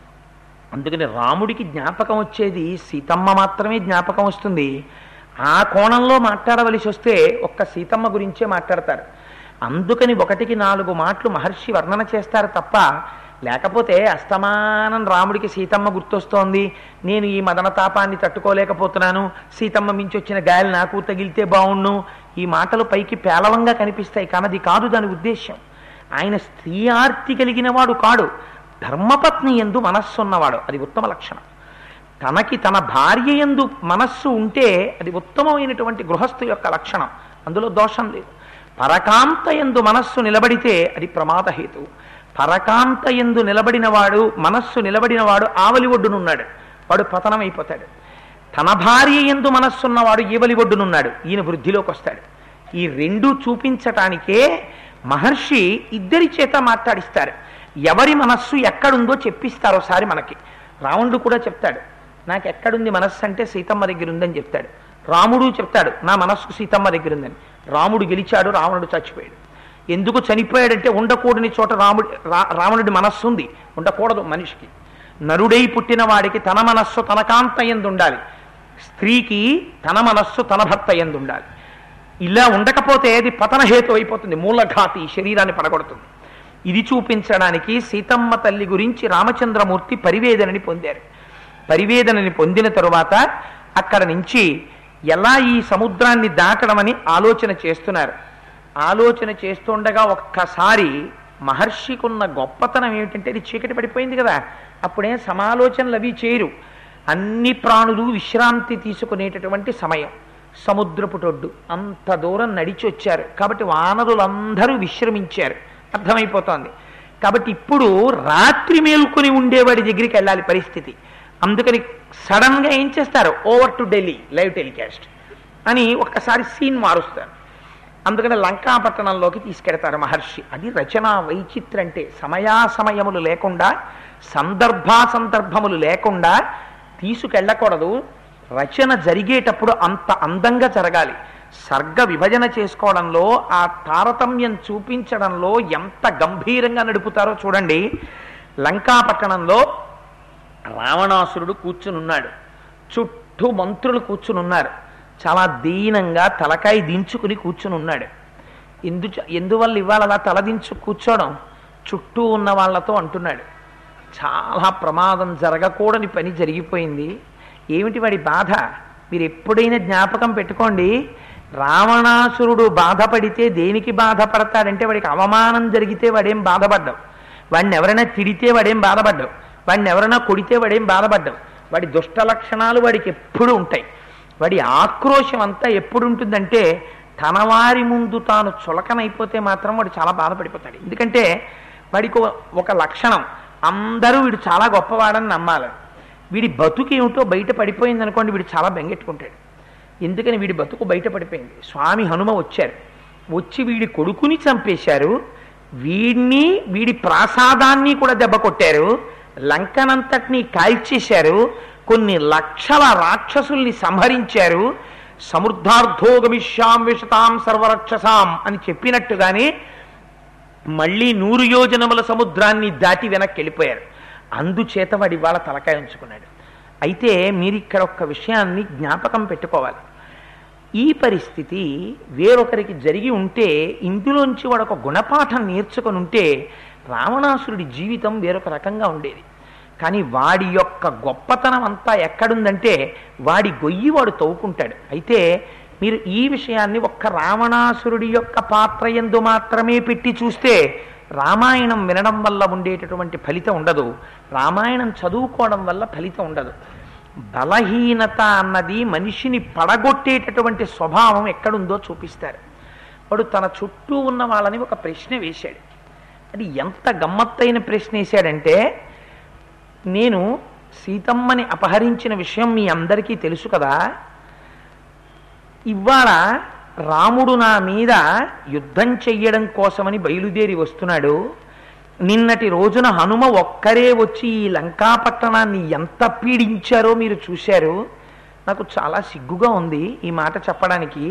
S2: అందుకని రాముడికి జ్ఞాపకం వచ్చేది సీతమ్మ మాత్రమే జ్ఞాపకం వస్తుంది ఆ కోణంలో మాట్లాడవలసి వస్తే ఒక్క సీతమ్మ గురించే మాట్లాడతారు అందుకని ఒకటికి నాలుగు మాటలు మహర్షి వర్ణన చేస్తారు తప్ప లేకపోతే అస్తమానం రాముడికి సీతమ్మ గుర్తొస్తోంది నేను ఈ మదన తాపాన్ని తట్టుకోలేకపోతున్నాను సీతమ్మ మించి వచ్చిన గాలి నాకు తగిలితే బాగుండు ఈ మాటలు పైకి పేలవంగా కనిపిస్తాయి కానీ అది కాదు దాని ఉద్దేశ్యం ఆయన స్త్రీ ఆర్తి కలిగిన వాడు కాడు ధర్మపత్ని ఎందు మనస్సు ఉన్నవాడు అది ఉత్తమ లక్షణం తనకి తన భార్య ఎందు మనస్సు ఉంటే అది ఉత్తమమైనటువంటి గృహస్థు యొక్క లక్షణం అందులో దోషం లేదు పరకాంత ఎందు మనస్సు నిలబడితే అది ప్రమాదహేతు పరకాంత ఎందు నిలబడినవాడు మనస్సు నిలబడినవాడు ఆవలి ఒడ్డునున్నాడు వాడు పతనం అయిపోతాడు తన భార్య ఎందు మనస్సున్నవాడు ఈవలి ఒడ్డునున్నాడు ఈయన వృద్ధిలోకి వస్తాడు ఈ రెండు చూపించటానికే మహర్షి ఇద్దరి చేత మాట్లాడిస్తారు ఎవరి మనస్సు ఎక్కడుందో చెప్పిస్తారు ఒకసారి మనకి రావణుడు కూడా చెప్తాడు నాకు ఎక్కడుంది మనస్సు అంటే సీతమ్మ దగ్గర ఉందని చెప్తాడు రాముడు చెప్తాడు నా మనస్సు సీతమ్మ దగ్గర ఉందని రాముడు గెలిచాడు రావణుడు చచ్చిపోయాడు ఎందుకు చనిపోయాడంటే ఉండకూడని చోట రాముడి రా- రావణుడి మనస్సు ఉంది ఉండకూడదు మనిషికి నరుడై పుట్టిన వాడికి తన మనస్సు తన కాంత ఎందు ఉండాలి స్త్రీకి తన మనస్సు తన భర్త ఎందు ఉండాలి ఇలా ఉండకపోతే అది పతనహేతు అయిపోతుంది మూలఘాతి శరీరాన్ని పడగొడుతుంది ఇది చూపించడానికి సీతమ్మ తల్లి గురించి రామచంద్రమూర్తి పరివేదనని పొందారు పరివేదనని పొందిన తరువాత అక్కడ నుంచి ఎలా ఈ సముద్రాన్ని దాటడమని ఆలోచన చేస్తున్నారు ఆలోచన చేస్తుండగా ఒక్కసారి మహర్షికున్న గొప్పతనం ఏమిటంటే ఇది చీకటి పడిపోయింది కదా అప్పుడే సమాలోచనలు అవి చేయరు అన్ని ప్రాణులు విశ్రాంతి తీసుకునేటటువంటి సమయం సముద్రపుటొడ్డు అంత దూరం నడిచి వచ్చారు కాబట్టి వానరులందరూ విశ్రమించారు అర్థమైపోతోంది కాబట్టి ఇప్పుడు రాత్రి మేల్కొని ఉండేవాడి దగ్గరికి వెళ్ళాలి పరిస్థితి అందుకని సడన్ గా ఏం చేస్తారు over to Delhi live telecast అని ఒక్కసారి సీన్ మారుస్తారు అందుకని లంకాపట్టణంలోకి తీసుకెడతారు మహర్షి అది రచనా వైచిత్ర అంటే సమయాసమయములు లేకుండా సందర్భాసందర్భములు లేకుండా తీసుకెళ్ళకూడదు రచన జరిగేటప్పుడు అంత అందంగా జరగాలి సర్గ విభజన చేసుకోవడంలో ఆ తారతమ్యం చూపించడంలో ఎంత గంభీరంగా నడుపుతారో చూడండి లంకాపట్టణంలో రావణాసురుడు కూర్చునున్నాడు చుట్టూ మంత్రులు కూర్చునున్నారు చాలా దీనంగా తలకాయ దించుకుని కూర్చుని ఉన్నాడు ఎందు ఎందువల్ల ఇవాళ అలా తలదించు కూర్చోవడం చుట్టూ ఉన్న వాళ్ళతో అంటున్నాడు చాలా ప్రమాదం జరగకూడని పని జరిగిపోయింది ఏమిటి వాడి బాధ మీరు ఎప్పుడైనా జ్ఞాపకం పెట్టుకోండి రావణాసురుడు బాధపడితే దేనికి బాధపడతాడంటే వాడికి అవమానం జరిగితే వాడేం బాధపడ్డావు వాడిని ఎవరైనా తిడితే వాడేం బాధపడ్డావు వాడిని ఎవరైనా కొడితే వాడేం బాధపడ్డావు వాడి దుష్ట లక్షణాలు వాడికి ఎప్పుడూ ఉంటాయి వాడి ఆక్రోశం అంతా ఎప్పుడు ఉంటుందంటే తన వారి ముందు తాను చులకనైపోతే మాత్రం వాడు చాలా బాధపడిపోతాడు ఎందుకంటే వాడికి ఒక- ఒక లక్షణం అందరూ వీడు చాలా గొప్పవాడని నమ్మాలి వీడి బతుకు ఏమిటో బయట పడిపోయింది అనుకోండి వీడు చాలా బెంగెట్టుకుంటాడు ఎందుకని వీడి బతుకు బయట పడిపోయింది స్వామి హనుమ వచ్చారు వచ్చి వీడి కొడుకుని చంపేశారు వీడిని వీడి ప్రాసాదాన్ని కూడా దెబ్బ కొట్టారు లంకనంతటినీ కాల్చేశారు కొన్ని లక్షల రాక్షసుల్ని సంహరించారు సమృద్ధార్థో గమిష్యాం విషతాం సర్వరక్షసాం అని చెప్పినట్టుగానే మళ్ళీ నూరు యోజనముల సముద్రాన్ని దాటి వెనక్కి వెళ్ళిపోయారు అందుచేత వాడి వాళ్ళ తలకాయ ఉంచుకున్నాడు అయితే మీరు ఇక్కడ ఒక్క విషయాన్ని జ్ఞాపకం పెట్టుకోవాలి ఈ పరిస్థితి వేరొకరికి జరిగి ఉంటే ఇందులోంచి వాడు ఒక గుణపాఠం నేర్చుకొని ఉంటే రావణాసురుడి జీవితం వేరొక రకంగా ఉండేది కానీ వాడి యొక్క గొప్పతనం అంతా ఎక్కడుందంటే వాడి గొయ్యి వాడు తవ్వుకుంటాడు అయితే మీరు ఈ విషయాన్ని ఒక్క రావణాసురుడి యొక్క పాత్ర ఎందు మాత్రమే పెట్టి చూస్తే రామాయణం వినడం వల్ల ఉండేటటువంటి ఫలితం ఉండదు రామాయణం చదువుకోవడం వల్ల ఫలితం ఉండదు బలహీనత అన్నది మనిషిని పడగొట్టేటటువంటి స్వభావం ఎక్కడుందో చూపిస్తారు వాడు తన చుట్టూ ఉన్న వాళ్ళని ఒక ప్రశ్న వేశాడు అది ఎంత గమ్మత్తైన ప్రశ్న వేశాడంటే నేను సీతమ్మని అపహరించిన విషయం మీ అందరికీ తెలుసు కదా ఇవాళ రాముడు నా మీద యుద్ధం చెయ్యడం కోసమని బయలుదేరి వస్తున్నాడు నిన్నటి రోజున హనుమ ఒక్కరే వచ్చి ఈ లంకాపట్టణాన్ని ఎంత పీడించారో మీరు చూశారు నాకు చాలా సిగ్గుగా ఉంది ఈ మాట చెప్పడానికి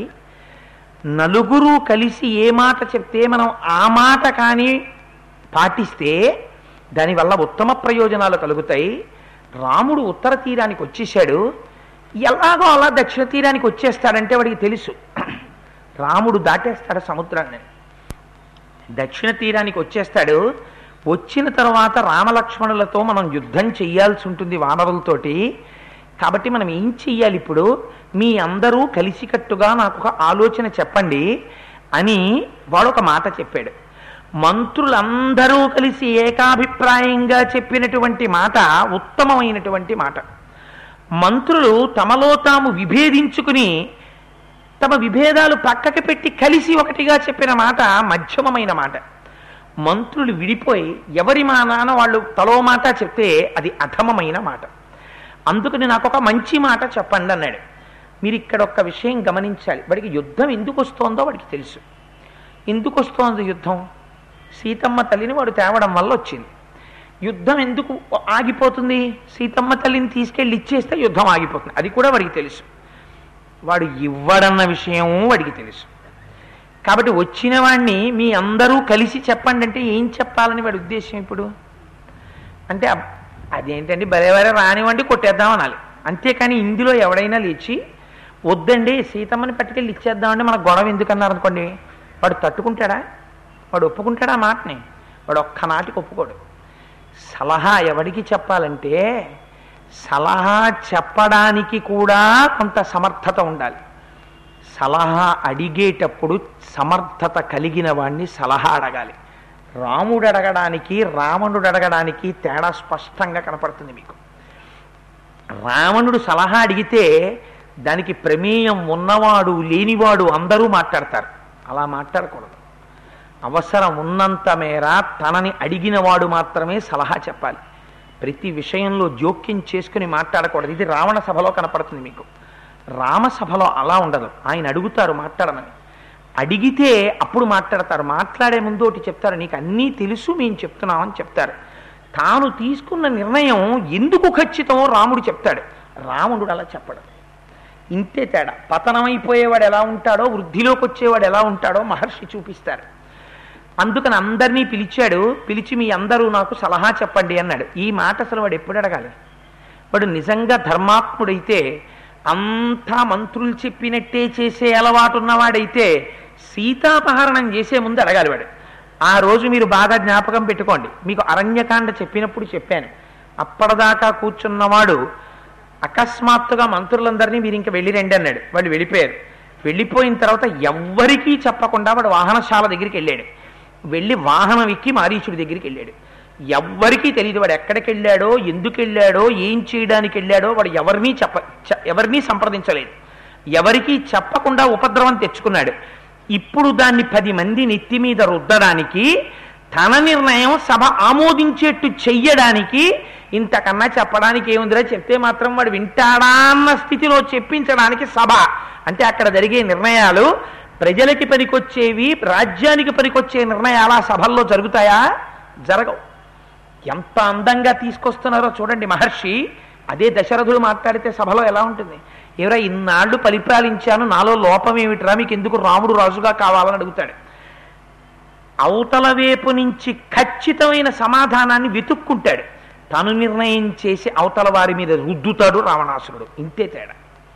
S2: నలుగురు కలిసి ఏ మాట చెప్తే మనం ఆ మాట కానీ పాటిస్తే దానివల్ల ఉత్తమ ప్రయోజనాలు కలుగుతాయి రాముడు ఉత్తర తీరానికి వచ్చేసాడు ఎలాగో అలా దక్షిణ తీరానికి వచ్చేస్తాడంటే వాడికి తెలుసు రాముడు దాటేస్తాడు సముద్రాన్ని దక్షిణ తీరానికి వచ్చేస్తాడు వచ్చిన తర్వాత రామలక్ష్మణులతో మనం యుద్ధం చెయ్యాల్సి ఉంటుంది వానరులతోటి కాబట్టి మనం ఏం చెయ్యాలి ఇప్పుడు మీ అందరూ కలిసికట్టుగా నాకు ఒక ఆలోచన చెప్పండి అని వాడు ఒక మాట చెప్పాడు మంత్రులందరూ కలిసి ఏకాభిప్రాయంగా చెప్పినటువంటి మాట ఉత్తమమైనటువంటి మాట మంత్రులు తమలో తాము విభేదించుకుని తమ విభేదాలు పక్కకి పెట్టి కలిసి ఒకటిగా చెప్పిన మాట మధ్యమమైన మాట మంత్రులు విడిపోయి ఎవరి మానాన వాళ్ళు తలో మాట చెప్తే అది అధమమైన మాట అందుకని నాకు ఒక మంచి మాట చెప్పండి అన్నాడు మీరు ఇక్కడ ఒక్క విషయం గమనించాలి వాడికి యుద్ధం ఎందుకు వస్తోందో వాడికి తెలుసు ఎందుకు వస్తోంది యుద్ధం సీతమ్మ తల్లిని వాడు తేవడం వల్ల వచ్చింది యుద్ధం ఎందుకు ఆగిపోతుంది సీతమ్మ తల్లిని తీసుకెళ్ళి ఇచ్చేస్తే యుద్ధం ఆగిపోతుంది అది కూడా వాడికి తెలుసు వాడు ఇవ్వడన్న విషయం వాడికి తెలుసు కాబట్టి వచ్చిన వాడిని మీ అందరూ కలిసి చెప్పండి అంటే ఏం చెప్పాలని వాడి ఉద్దేశం ఇప్పుడు అంటే అబ్- అదేంటండి బరే బరే రానివ్వండి కొట్టేద్దాం అనాలి అంతేకాని ఇందులో ఎవడైనా లేచి వద్దండి సీతమ్మని పట్టుకెళ్ళి ఇచ్చేద్దామండి మన గొడవ ఎందుకన్నారు అనుకోండి వాడు తట్టుకుంటాడా వాడు ఒప్పుకుంటాడా ఆ మాటని వాడు ఒక్క నాటికి ఒప్పుకోడు సలహా ఎవడికి చెప్పాలంటే సలహా చెప్పడానికి కూడా కొంత సమర్థత ఉండాలి సలహా అడిగేటప్పుడు సమర్థత కలిగిన వాడిని సలహా అడగాలి రాముడు అడగడానికి రావణుడు అడగడానికి తేడా స్పష్టంగా కనపడుతుంది మీకు రావణుడు సలహా అడిగితే దానికి ప్రమేయం ఉన్నవాడు లేనివాడు అందరూ మాట్లాడతారు అలా మాట్లాడకూడదు అవసరం ఉన్నంత మేర తనని అడిగిన వాడు మాత్రమే సలహా చెప్పాలి ప్రతి విషయంలో జోక్యం చేసుకుని మాట్లాడకూడదు ఇది రావణ సభలో కనపడుతుంది మీకు రామసభలో అలా ఉండదు ఆయన అడుగుతారు మాట్లాడమని అడిగితే అప్పుడు మాట్లాడతారు మాట్లాడే ముందు ఒకటి చెప్తారు నీకు అన్నీ తెలుసు మేము చెప్తున్నామని చెప్తారు తాను తీసుకున్న నిర్ణయం ఎందుకు ఖచ్చితమో రాముడు చెప్తాడు రావణుడు అలా చెప్పడు ఇంతే తేడా పతనమైపోయేవాడు ఎలా ఉంటాడో వృద్ధిలోకి వచ్చేవాడు ఎలా ఉంటాడో మహర్షి చూపిస్తారు అందుకని అందరినీ పిలిచాడు పిలిచి మీ అందరూ నాకు సలహా చెప్పండి అన్నాడు ఈ మాట అసలు వాడు ఎప్పుడు అడగాలి వాడు నిజంగా ధర్మాత్ముడైతే అంతా మంత్రులు చెప్పినట్టే చేసే అలవాటు ఉన్నవాడైతే సీతాపహరణం చేసే ముందు అడగాలి వాడు ఆ రోజు మీరు బాగా జ్ఞాపకం పెట్టుకోండి మీకు అరణ్యకాండ చెప్పినప్పుడు చెప్పాను అప్పటిదాకా కూర్చున్నవాడు అకస్మాత్తుగా మంత్రులందరినీ మీరు ఇంకా వెళ్ళి రండి అన్నాడు వాళ్ళు వెళ్ళిపోయారు వెళ్ళిపోయిన తర్వాత ఎవ్వరికీ చెప్పకుండా వాడు వాహనశాల దగ్గరికి వెళ్ళాడు వెళ్ళి వాహనం ఎక్కి మారీచుడి దగ్గరికి వెళ్ళాడు ఎవ్వరికీ తెలియదు వాడు ఎక్కడికి వెళ్ళాడో ఎందుకు వెళ్ళాడో ఏం చేయడానికి వెళ్ళాడో వాడు ఎవరినీ చెప్ప చ- ఎవరినీ సంప్రదించలేదు ఎవరికీ చెప్పకుండా ఉపద్రవం తెచ్చుకున్నాడు ఇప్పుడు దాన్ని పది మంది నెత్తి మీద రుద్దడానికి తన నిర్ణయం సభ ఆమోదించేట్టు చెయ్యడానికి ఇంతకన్నా చెప్పడానికి ఏముందిరా చెప్తే మాత్రం వాడు వింటాడా అన్న స్థితిలో చెప్పించడానికి సభ అంటే అక్కడ జరిగే నిర్ణయాలు ప్రజలకి పనికొచ్చేవి రాజ్యానికి పనికొచ్చే నిర్ణయాలు ఆ సభల్లో జరుగుతాయా జరగవు ఎంత అందంగా తీసుకొస్తున్నారో చూడండి మహర్షి అదే దశరథుడు మాట్లాడితే సభలో ఎలా ఉంటుంది ఎవరా ఇన్నాళ్ళు పరిపాలించాను నాలో లోపం ఏమిట్రా మీకు ఎందుకు రాముడు రాజుగా కావాలని అడుగుతాడు అవతల వైపు నుంచి ఖచ్చితమైన సమాధానాన్ని వెతుక్కుంటాడు తను నిర్ణయం చేసి అవతల వారి మీద రుద్దుతాడు రావణాసురుడు ఇంతే తేడా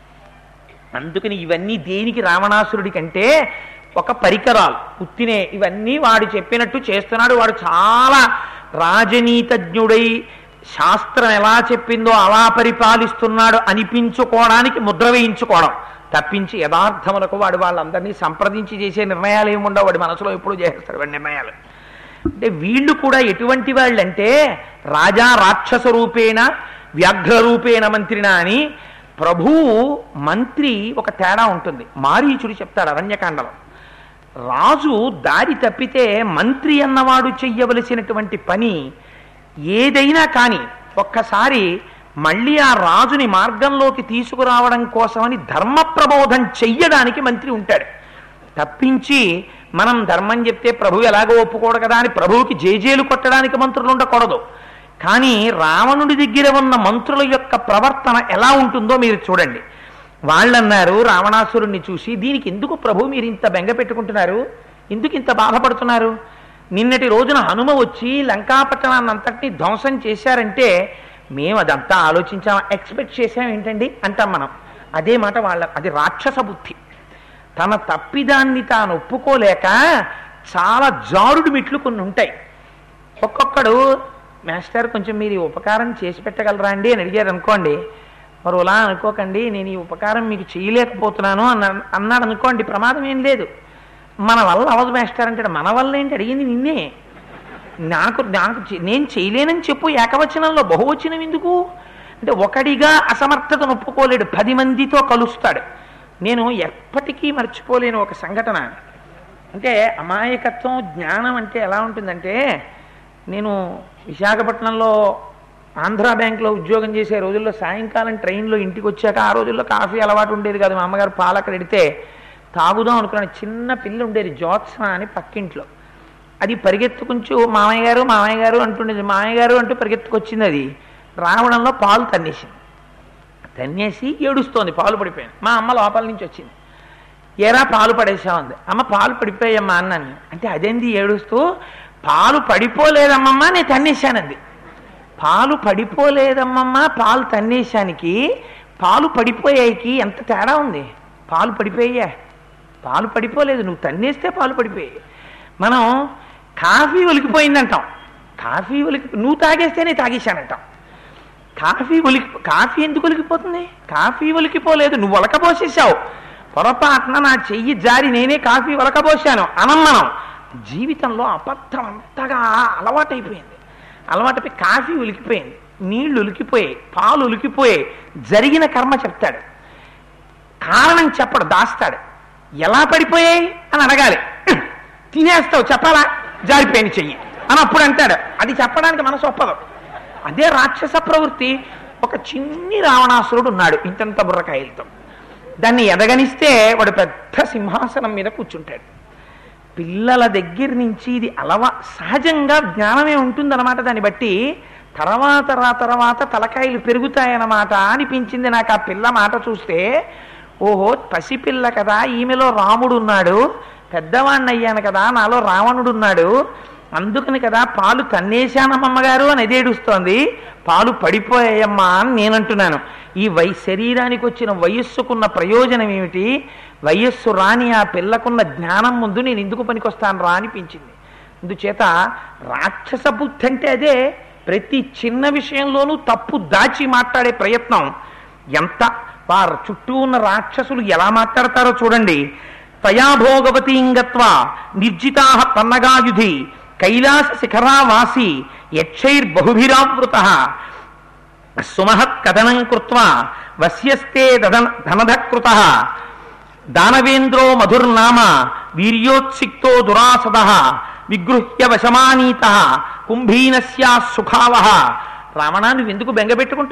S2: అందుకని ఇవన్నీ దేనికి రావణాసురుడి కంటే ఒక పరికరాలు ఉత్తినే ఇవన్నీ వాడు చెప్పినట్టు చేస్తున్నాడు వాడు చాలా రాజనీతజ్ఞుడై శాస్త్రం ఎలా చెప్పిందో అలా పరిపాలిస్తున్నాడు అనిపించుకోవడానికి ముద్ర వేయించుకోవడం తప్పించి యథార్థములకు వాడు వాళ్ళందరినీ సంప్రదించి చేసే నిర్ణయాలు ఏముండవు వాడి మనసులో ఎప్పుడు చేస్తాడు వాడి నిర్ణయాలు అంటే వీళ్ళు కూడా ఎటువంటి వాళ్ళంటే రాజా రాక్షస రూపేణ వ్యాఘ్ర రూపేణ మంత్రిన అని ప్రభువు మంత్రి ఒక తేడా ఉంటుంది మారీచుడు చెప్తాడు అరణ్యకాండలో రాజు దారి తప్పితే మంత్రి అన్నవాడు చెయ్యవలసినటువంటి పని ఏదైనా కానీ ఒక్కసారి మళ్ళీ ఆ రాజుని మార్గంలోకి తీసుకురావడం కోసమని ధర్మ ప్రబోధం చెయ్యడానికి మంత్రి ఉంటాడు తప్పించి మనం ధర్మం చెప్తే ప్రభు ఎలాగో ఒప్పుకోడు కదా అని ప్రభువుకి జేజేలు కొట్టడానికి మంత్రులు ఉండకూడదు కానీ రావణుడి దగ్గర ఉన్న మంత్రుల యొక్క ప్రవర్తన ఎలా ఉంటుందో మీరు చూడండి వాళ్ళన్నారు రావణాసురుణ్ణి చూసి దీనికి ఎందుకు ప్రభు మీరు ఇంత బెంగ పెట్టుకుంటున్నారు ఎందుకు ఇంత బాధపడుతున్నారు నిన్నటి రోజున హనుమ వచ్చి లంకాపట్టణాన్ని అంతటినీ ధ్వంసం చేశారంటే మేము అదంతా ఆలోచించాం ఎక్స్పెక్ట్ చేసాం ఏంటండి అంటాం మనం అదే మాట వాళ్ళ అది రాక్షస బుద్ధి తన తప్పిదాన్ని తాను ఒప్పుకోలేక చాలా జారుడు మిట్లు కొన్ని ఉంటాయి ఒక్కొక్కడు మాస్టర్ కొంచెం మీరు ఈ ఉపకారం చేసి పెట్టగలరా అండి అని అడిగారు అనుకోండి మరి అలా అనుకోకండి నేను ఈ ఉపకారం మీకు చేయలేకపోతున్నాను అన్న అన్నాడు అనుకోండి ప్రమాదం ఏం లేదు మన వల్ల అవదు మాస్టర్ అంటాడు మన వల్ల ఏంటి అడిగింది నిన్నే నాకు నాకు చే- నేను చేయలేనని చెప్పు ఏకవచనంలో బహువచనం ఎందుకు అంటే ఒకడిగా అసమర్థతను ఒప్పుకోలేడు పది మందితో కలుస్తాడు నేను ఎప్పటికీ మర్చిపోలేను ఒక సంఘటన అంటే అమాయకత్వం జ్ఞానం అంటే ఎలా ఉంటుందంటే నేను విశాఖపట్నంలో ఆంధ్రా బ్యాంక్లో ఉద్యోగం చేసే రోజుల్లో సాయంకాలం ట్రైన్లో ఇంటికి వచ్చాక ఆ రోజుల్లో కాఫీ అలవాటు ఉండేది కాదు మా అమ్మగారు పాలు అక్కడ ఎడితే తాగుదాం అనుకున్నాను చిన్న పిల్ల ఉండేది జ్యోత్స్న అని పక్కింట్లో అది పరిగెత్తుకుంటూ మామయ్య గారు మామయ్య గారు అంటుండేది మామయ్య గారు అంటూ పరిగెత్తుకొచ్చింది అది రావడంలో పాలు తన్నేసింది తన్నేసి ఏడుస్తోంది పాలు పడిపోయాను మా అమ్మ లోపల నుంచి వచ్చింది ఏరా పాలు పడేసా ఉంది అమ్మ పాలు పడిపోయామ్మా అన్నాను నేను. అంటే అదేంది ఏడుస్తూ పాలు పడిపోలేదమ్మమ్మా నేను తన్నేశానంది పాలు పడిపోలేదమ్మమ్మా పాలు తన్నేశానికి పాలు పడిపోయాయికి ఎంత తేడా ఉంది పాలు పడిపోయా పాలు పడిపోలేదు నువ్వు తన్నేస్తే పాలు పడిపోయాయి మనం కాఫీ ఒలికిపోయిందంటాం కాఫీ ఒలికి నువ్వు తాగేస్తేనే తాగేశానంటాం కాఫీ ఒలికి కాఫీ ఎందుకు ఒలికిపోతుంది కాఫీ ఒలికిపోలేదు నువ్వు ఒలకబోసేసావు పొరపాటున నా చెయ్యి జారి నేనే కాఫీ ఒలకబోసాను అనం మనం జీవితంలో అబద్ధం అంతగా అలవాటైపోయింది అలవాటైపోయి కాఫీ ఉలికిపోయింది నీళ్లు ఉలికిపోయాయి పాలు ఉలికిపోయాయి జరిగిన కర్మ చెప్తాడు కారణం చెప్పడు దాస్తాడు ఎలా పడిపోయాయి అని అడగాలి తినేస్తావు చెప్పాలా జారిపోయిన చెయ్యి అని అప్పుడు అంటాడు అది చెప్పడానికి మనసు ఒప్పదు అదే రాక్షస ప్రవృత్తి ఒక చిన్ని రావణాసురుడు ఉన్నాడు ఇంతంత బుర్రకాయలతో దాన్ని ఎదగనిస్తే వాడు పెద్ద సింహాసనం మీద కూర్చుంటాడు పిల్లల దగ్గర నుంచి ఇది అలవా సహజంగా జ్ఞానమే ఉంటుందన్నమాట దాన్ని బట్టి తర్వాత రా తర్వాత తలకాయలు పెరుగుతాయన్నమాట అనిపించింది నాకు ఆ పిల్ల మాట చూస్తే ఓహో పసిపిల్ల కదా ఈమెలో రాముడు ఉన్నాడు పెద్దవాణ్ణి అయ్యాను కదా నాలో రావణుడు ఉన్నాడు అందుకని కదా పాలు తన్నేశానమ్మగారు అని ఎదేడుస్తోంది పాలు పడిపోయాయమ్మా అని నేనంటున్నాను ఈ వై శరీరానికి వచ్చిన వయస్సుకున్న ప్రయోజనం ఏమిటి వయస్సు రాని ఆ పిల్లకున్న జ్ఞానం ముందు నేను ఎందుకు పనికొస్తాను రా అనిపించింది అందుచేత రాక్షస బుద్ధి అంటే అదే ప్రతి చిన్న విషయంలోనూ తప్పు దాచి మాట్లాడే ప్రయత్నం ఎంత వారు చుట్టూ ఉన్న రాక్షసులు ఎలా మాట్లాడతారో చూడండి త్వయాభోగవతీంగత్వ నిర్జితా పన్నగాయుధి కైలాస శిఖరావాసి యక్షైర్బహుభిరావృత సుమహత్ కథనం కృత్వా వస్యస్తే దదన ధనధకృత దానవేంద్రో మధుర్నామ వీర్యోత్సిక్తో దురాసద విగృహ్య వశమానీత కుంభీనస్యా సుఖావహ రావణా నువ్వు ఎందుకు బెంగ పెట్టుకుంటావు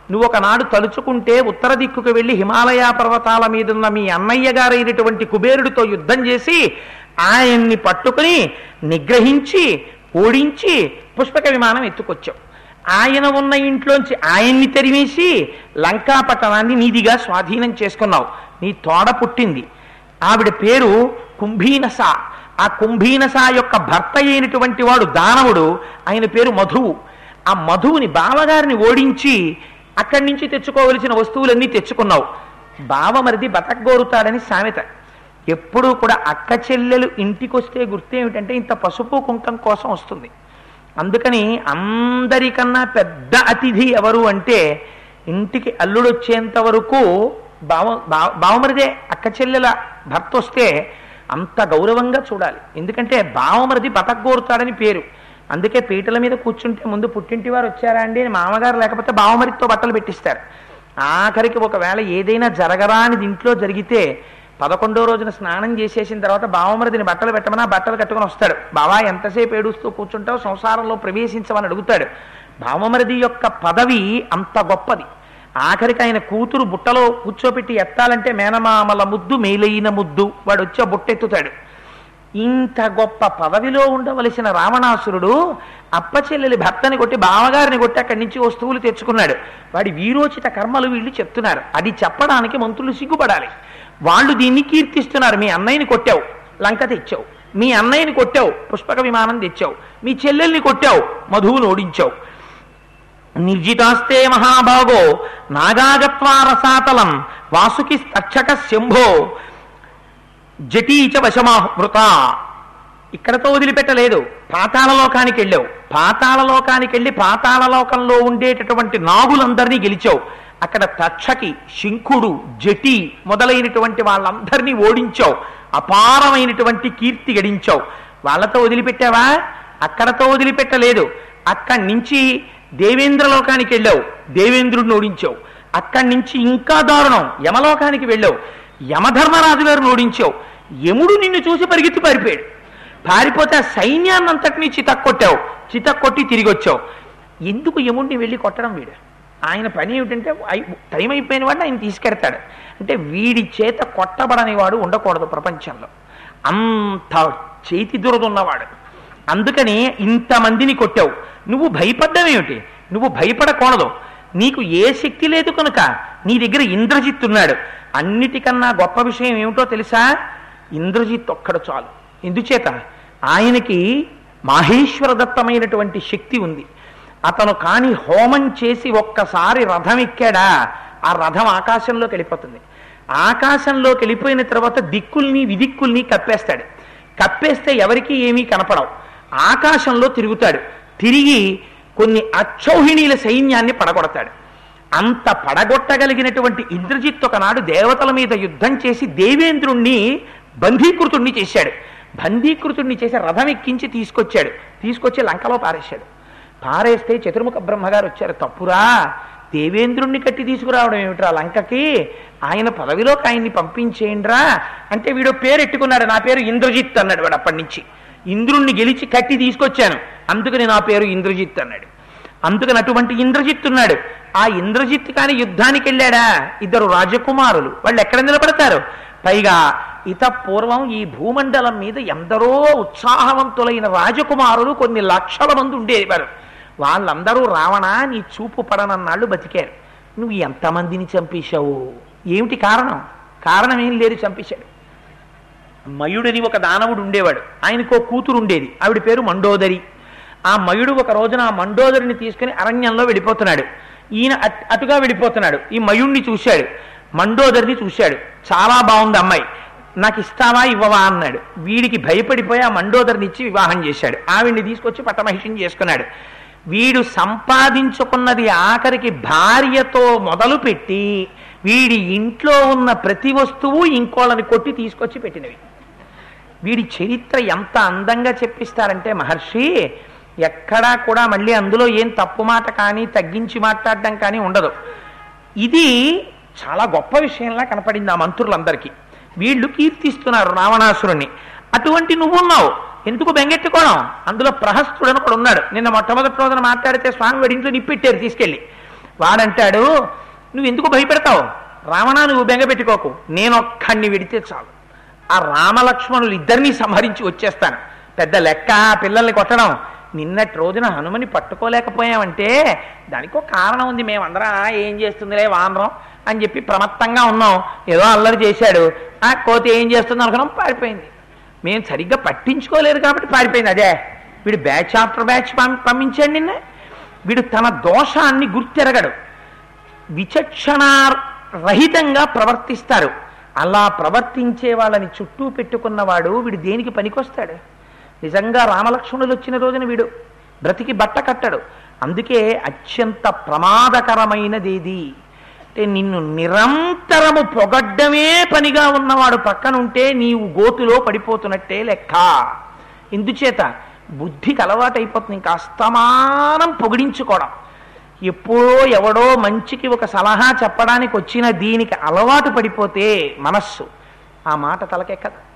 S2: నువ్వు ఒకనాడు తలుచుకుంటే ఉత్తర దిక్కుకు వెళ్ళి హిమాలయ పర్వతాల మీదున్న మీ అన్నయ్య గారైనటువంటి కుబేరుడితో యుద్ధం చేసి ఆయన్ని పట్టుకుని నిగ్రహించి ఓడించి పుష్పక విమానం ఎత్తుకొచ్చావు ఆయన ఉన్న ఇంట్లోంచి ఆయన్ని తెరివేసి లంకా పట్టణాన్ని నీదిగా స్వాధీనం చేసుకున్నావు నీ తోడ పుట్టింది ఆవిడ పేరు కుంభీనస ఆ కుంభీనస యొక్క భర్త అయినటువంటి వాడు దానవుడు ఆయన పేరు మధువు ఆ మధువుని బావగారిని ఓడించి అక్కడి నుంచి తెచ్చుకోవలసిన వస్తువులన్నీ తెచ్చుకున్నావు బావమరిది బతకగోరుతాడని సామెత ఎప్పుడూ కూడా అక్క చెల్లెలు ఇంటికొస్తే గుర్తు ఏమిటంటే ఇంత పసుపు కుంకం కోసం వస్తుంది అందుకని అందరికన్నా పెద్ద అతిథి ఎవరు అంటే ఇంటికి అల్లుడు వచ్చేంత వరకు బావ బావ- బావమరిదే అక్క చెల్లెల భర్త వస్తే అంత గౌరవంగా చూడాలి ఎందుకంటే బావమరిది బతకగోరుతాడని పేరు అందుకే పీటల మీద కూర్చుంటే ముందు పుట్టింటి వారు వచ్చారా అండి అని మామగారు లేకపోతే బావమరితో బట్టలు పెట్టిస్తారు ఆఖరికి ఒకవేళ ఏదైనా జరగరానిది ఇంట్లో జరిగితే పదకొండో రోజున స్నానం చేసేసిన తర్వాత బావమరిదిని బట్టలు పెట్టమని ఆ బట్టలు కట్టుకుని వస్తాడు బావా ఎంతసేపు ఏడుస్తూ కూర్చుంటావు సంసారంలో ప్రవేశించమని అడుగుతాడు బావమరిది యొక్క పదవి అంత గొప్పది ఆఖరికి ఆయన కూతురు బుట్టలో కూర్చోపెట్టి ఎత్తాలంటే మేనమామల ముద్దు మేలైన ముద్దు వాడు వచ్చి ఆ బుట్టెత్తుతాడు ఇంత గొప్ప పదవిలో ఉండవలసిన రావణాసురుడు అప్పచెల్లెలి భర్తని కొట్టి బావగారిని కొట్టి అక్కడి నుంచి వస్తువులు తెచ్చుకున్నాడు వాడి వీరోచిత కర్మలు వీళ్ళు చెప్తున్నారు అది చెప్పడానికి మంత్రులు సిగ్గుపడాలి వాళ్ళు దీన్ని కీర్తిస్తున్నారు మీ అన్నయ్యని కొట్టావు లంక తెచ్చావు మీ అన్నయ్యని కొట్టావు పుష్పక విమానం తెచ్చావు మీ చెల్లెల్ని కొట్టావు మధువును ఓడించావు నిర్జితాస్తే మహాభాగో నాగాగత్వారసాతలం వాసుకి తక్షక శంభో జటీచ వశమావృత ఇక్కడతో వదిలిపెట్టలేదు పాతాళలోకానికి వెళ్ళావు పాతాళలోకానికి వెళ్ళి పాతాళలోకంలో ఉండేటటువంటి నాగులందరినీ గెలిచావు అక్కడ తక్షకి శంఖుడు జటి మొదలైనటువంటి వాళ్ళందరినీ ఓడించావు అపారమైనటువంటి కీర్తి గడించావు వాళ్ళతో వదిలిపెట్టావా అక్కడతో వదిలిపెట్టలేదు అక్కడి నుంచి దేవేంద్రలోకానికి వెళ్ళావు దేవేంద్రుడిని ఓడించావు అక్కడి నుంచి ఇంకా దారుణం యమలోకానికి వెళ్ళావు యమధర్మరాజు గారిని ఓడించావు యముడు నిన్ను చూసి పరిగెత్తి పారిపోయాడు పారిపోతే ఆ సైన్యాన్నంతటినీ చితక్కొట్టావు చితక్కొట్టి తిరిగి వచ్చావు ఎందుకు యముడిని వెళ్ళి కొట్టడం వీడు ఆయన పని ఏమిటంటే అయి- టైం అయిపోయిన వాడిని ఆయన తీసుకెడతాడు అంటే వీడి చేత కొట్టబడని వాడు ఉండకూడదు ప్రపంచంలో అంత చేతి దురదున్నవాడు అందుకని ఇంతమందిని కొట్టావు నువ్వు భయపడ్డావేమిటి నువ్వు భయపడకూడదు నీకు ఏ శక్తి లేదు కనుక నీ దగ్గర ఇంద్రజిత్ ఉన్నాడు అన్నిటికన్నా గొప్ప విషయం ఏమిటో తెలుసా ఇంద్రజిత్ ఒక్కడు చాలు ఎందుచేత ఆయనకి మాహేశ్వరదత్తమైనటువంటి శక్తి ఉంది అతను కాని హోమం చేసి ఒక్కసారి రథం ఎక్కాడా ఆ రథం ఆకాశంలోకి వెళ్ళిపోతుంది ఆకాశంలోకి వెళ్ళిపోయిన తర్వాత దిక్కుల్ని విదిక్కుల్ని కప్పేస్తాడు కప్పేస్తే ఎవరికీ ఏమీ కనపడవు ఆకాశంలో తిరుగుతాడు తిరిగి కొన్ని అక్షౌహిణీల సైన్యాన్ని పడగొడతాడు అంత పడగొట్టగలిగినటువంటి ఇంద్రజిత్ ఒకనాడు దేవతల మీద యుద్ధం చేసి దేవేంద్రుణ్ణి బంధీకృతుణ్ణి చేశాడు బంధీకృతుణ్ణి చేసి రథం ఎక్కించి తీసుకొచ్చాడు తీసుకొచ్చి లంకలో పారేశాడు పారేస్తే చతుర్ముఖ బ్రహ్మగారు వచ్చారు తప్పురా దేవేంద్రుణ్ణి కట్టి తీసుకురావడం ఏమిట్రా లంకకి ఆయన పదవిలోకి ఆయన్ని పంపించేయండిరా అంటే వీడు పేరు ఎట్టుకున్నాడు నా పేరు ఇంద్రజిత్ అన్నాడు వాడు అప్పటి నుంచి ఇంద్రుణ్ణి గెలిచి కట్టి తీసుకొచ్చాను అందుకని నా పేరు ఇంద్రజిత్ అన్నాడు అందుకని అటువంటి ఇంద్రజిత్ ఉన్నాడు ఆ ఇంద్రజిత్ కాని యుద్ధానికి వెళ్ళాడా ఇద్దరు రాజకుమారులు వాళ్ళు ఎక్కడ నిలబడతారు పైగా ఇత పూర్వం ఈ భూమండలం మీద ఎందరో ఉత్సాహవంతులైన రాజకుమారులు కొన్ని లక్షల మంది ఉండేవారు వాళ్ళందరూ రావణ నీ చూపు పడనన్నాళ్ళు బతికారు నువ్వు ఎంతమందిని చంపేశావు ఏమిటి కారణం కారణం ఏం లేదు చంపేశాడు మయుడని ఒక దానవుడు ఉండేవాడు ఆయనకు ఒక కూతురు ఉండేది ఆవిడ పేరు మండోదరి ఆ మయుడు ఒక రోజున ఆ మండోదరిని తీసుకుని అరణ్యంలో వెళ్ళిపోతున్నాడు ఈయన అట్- అటుగా వెళ్ళిపోతున్నాడు ఈ మయుణ్ణి చూశాడు మండోదరిని చూశాడు చాలా బాగుంది అమ్మాయి నాకు ఇస్తావా ఇవ్వవా అన్నాడు వీడికి భయపడిపోయి ఆ మండోదరిని ఇచ్చి వివాహం చేశాడు ఆవిడ్ని తీసుకొచ్చి పట్టమహిషం చేసుకున్నాడు వీడు సంపాదించుకున్నది ఆఖరికి భార్యతో మొదలుపెట్టి వీడి ఇంట్లో ఉన్న ప్రతి వస్తువు ఇంకోళ్ళని కొట్టి తీసుకొచ్చి పెట్టినవి వీడి చరిత్ర ఎంత అందంగా చెప్పిస్తారంటే మహర్షి ఎక్కడా కూడా మళ్ళీ అందులో ఏం తప్పు మాట కానీ తగ్గించి మాట్లాడడం కానీ ఉండదు ఇది చాలా గొప్ప విషయంలా కనపడింది ఆ మంత్రులందరికీ వీళ్ళు కీర్తిస్తున్నారు రావణాసురుణ్ణి అటువంటి నువ్వున్నావు ఎందుకు బెంగెట్టుకోవడం అందులో ప్రహస్తుడు అని ఒకడు ఉన్నాడు నిన్న మొట్టమొదటి రోజున మాట్లాడితే స్వామి వాడి ఇంట్లో నిప్పెట్టారు తీసుకెళ్ళి వాడంటాడు నువ్వు ఎందుకు భయపెడతావు రావణ నువ్వు బెంగ పెట్టుకోకు నేను ఒక్కడిని విడితే చాలు ఆ రామలక్ష్మణులు ఇద్దరినీ సంహరించి వచ్చేస్తాను పెద్ద లెక్క పిల్లల్ని కొట్టడం నిన్నటి రోజున హనుమని పట్టుకోలేకపోయామంటే దానికి ఒక కారణం ఉంది మేమందరం "ఆ, ఏం చేస్తుందిలే వానరం అని చెప్పి ప్రమత్తంగా ఉన్నాం ఏదో అల్లరి చేశాడు ఆ కోతి ఏం చేస్తుంది అనుకున్నాం పారిపోయింది మేము సరిగ్గా పట్టించుకోలేదు కాబట్టి పారిపోయింది అదే వీడు బ్యాచ్ ఆఫ్టర్ బ్యాచ్ పంపి పంపించాడు నిన్న వీడు తన దోషాన్ని గుర్తెరగడు విచక్షణ రహితంగా ప్రవర్తిస్తారు అలా ప్రవర్తించే వాళ్ళని చుట్టూ పెట్టుకున్నవాడు వీడు దేనికి పనికొస్తాడు నిజంగా రామలక్ష్మణులు వచ్చిన రోజున వీడు బ్రతికి బట్ట కట్టడు అందుకే అత్యంత ప్రమాదకరమైనదేది అంటే నిన్ను నిరంతరము పొగడ్డమే పనిగా ఉన్నవాడు పక్కనుంటే నీవు గోతులో పడిపోతున్నట్టే లెక్క ఎందుచేత బుద్ధికి అలవాటైపోతుంది ఇంకా అస్తమానం పొగిడించుకోవడం ఎప్పుడో ఎవడో మంచికి ఒక సలహా చెప్పడానికి వచ్చిన దీనికి అలవాటు పడిపోతే మనస్సు ఆ మాట తలకెక్కదు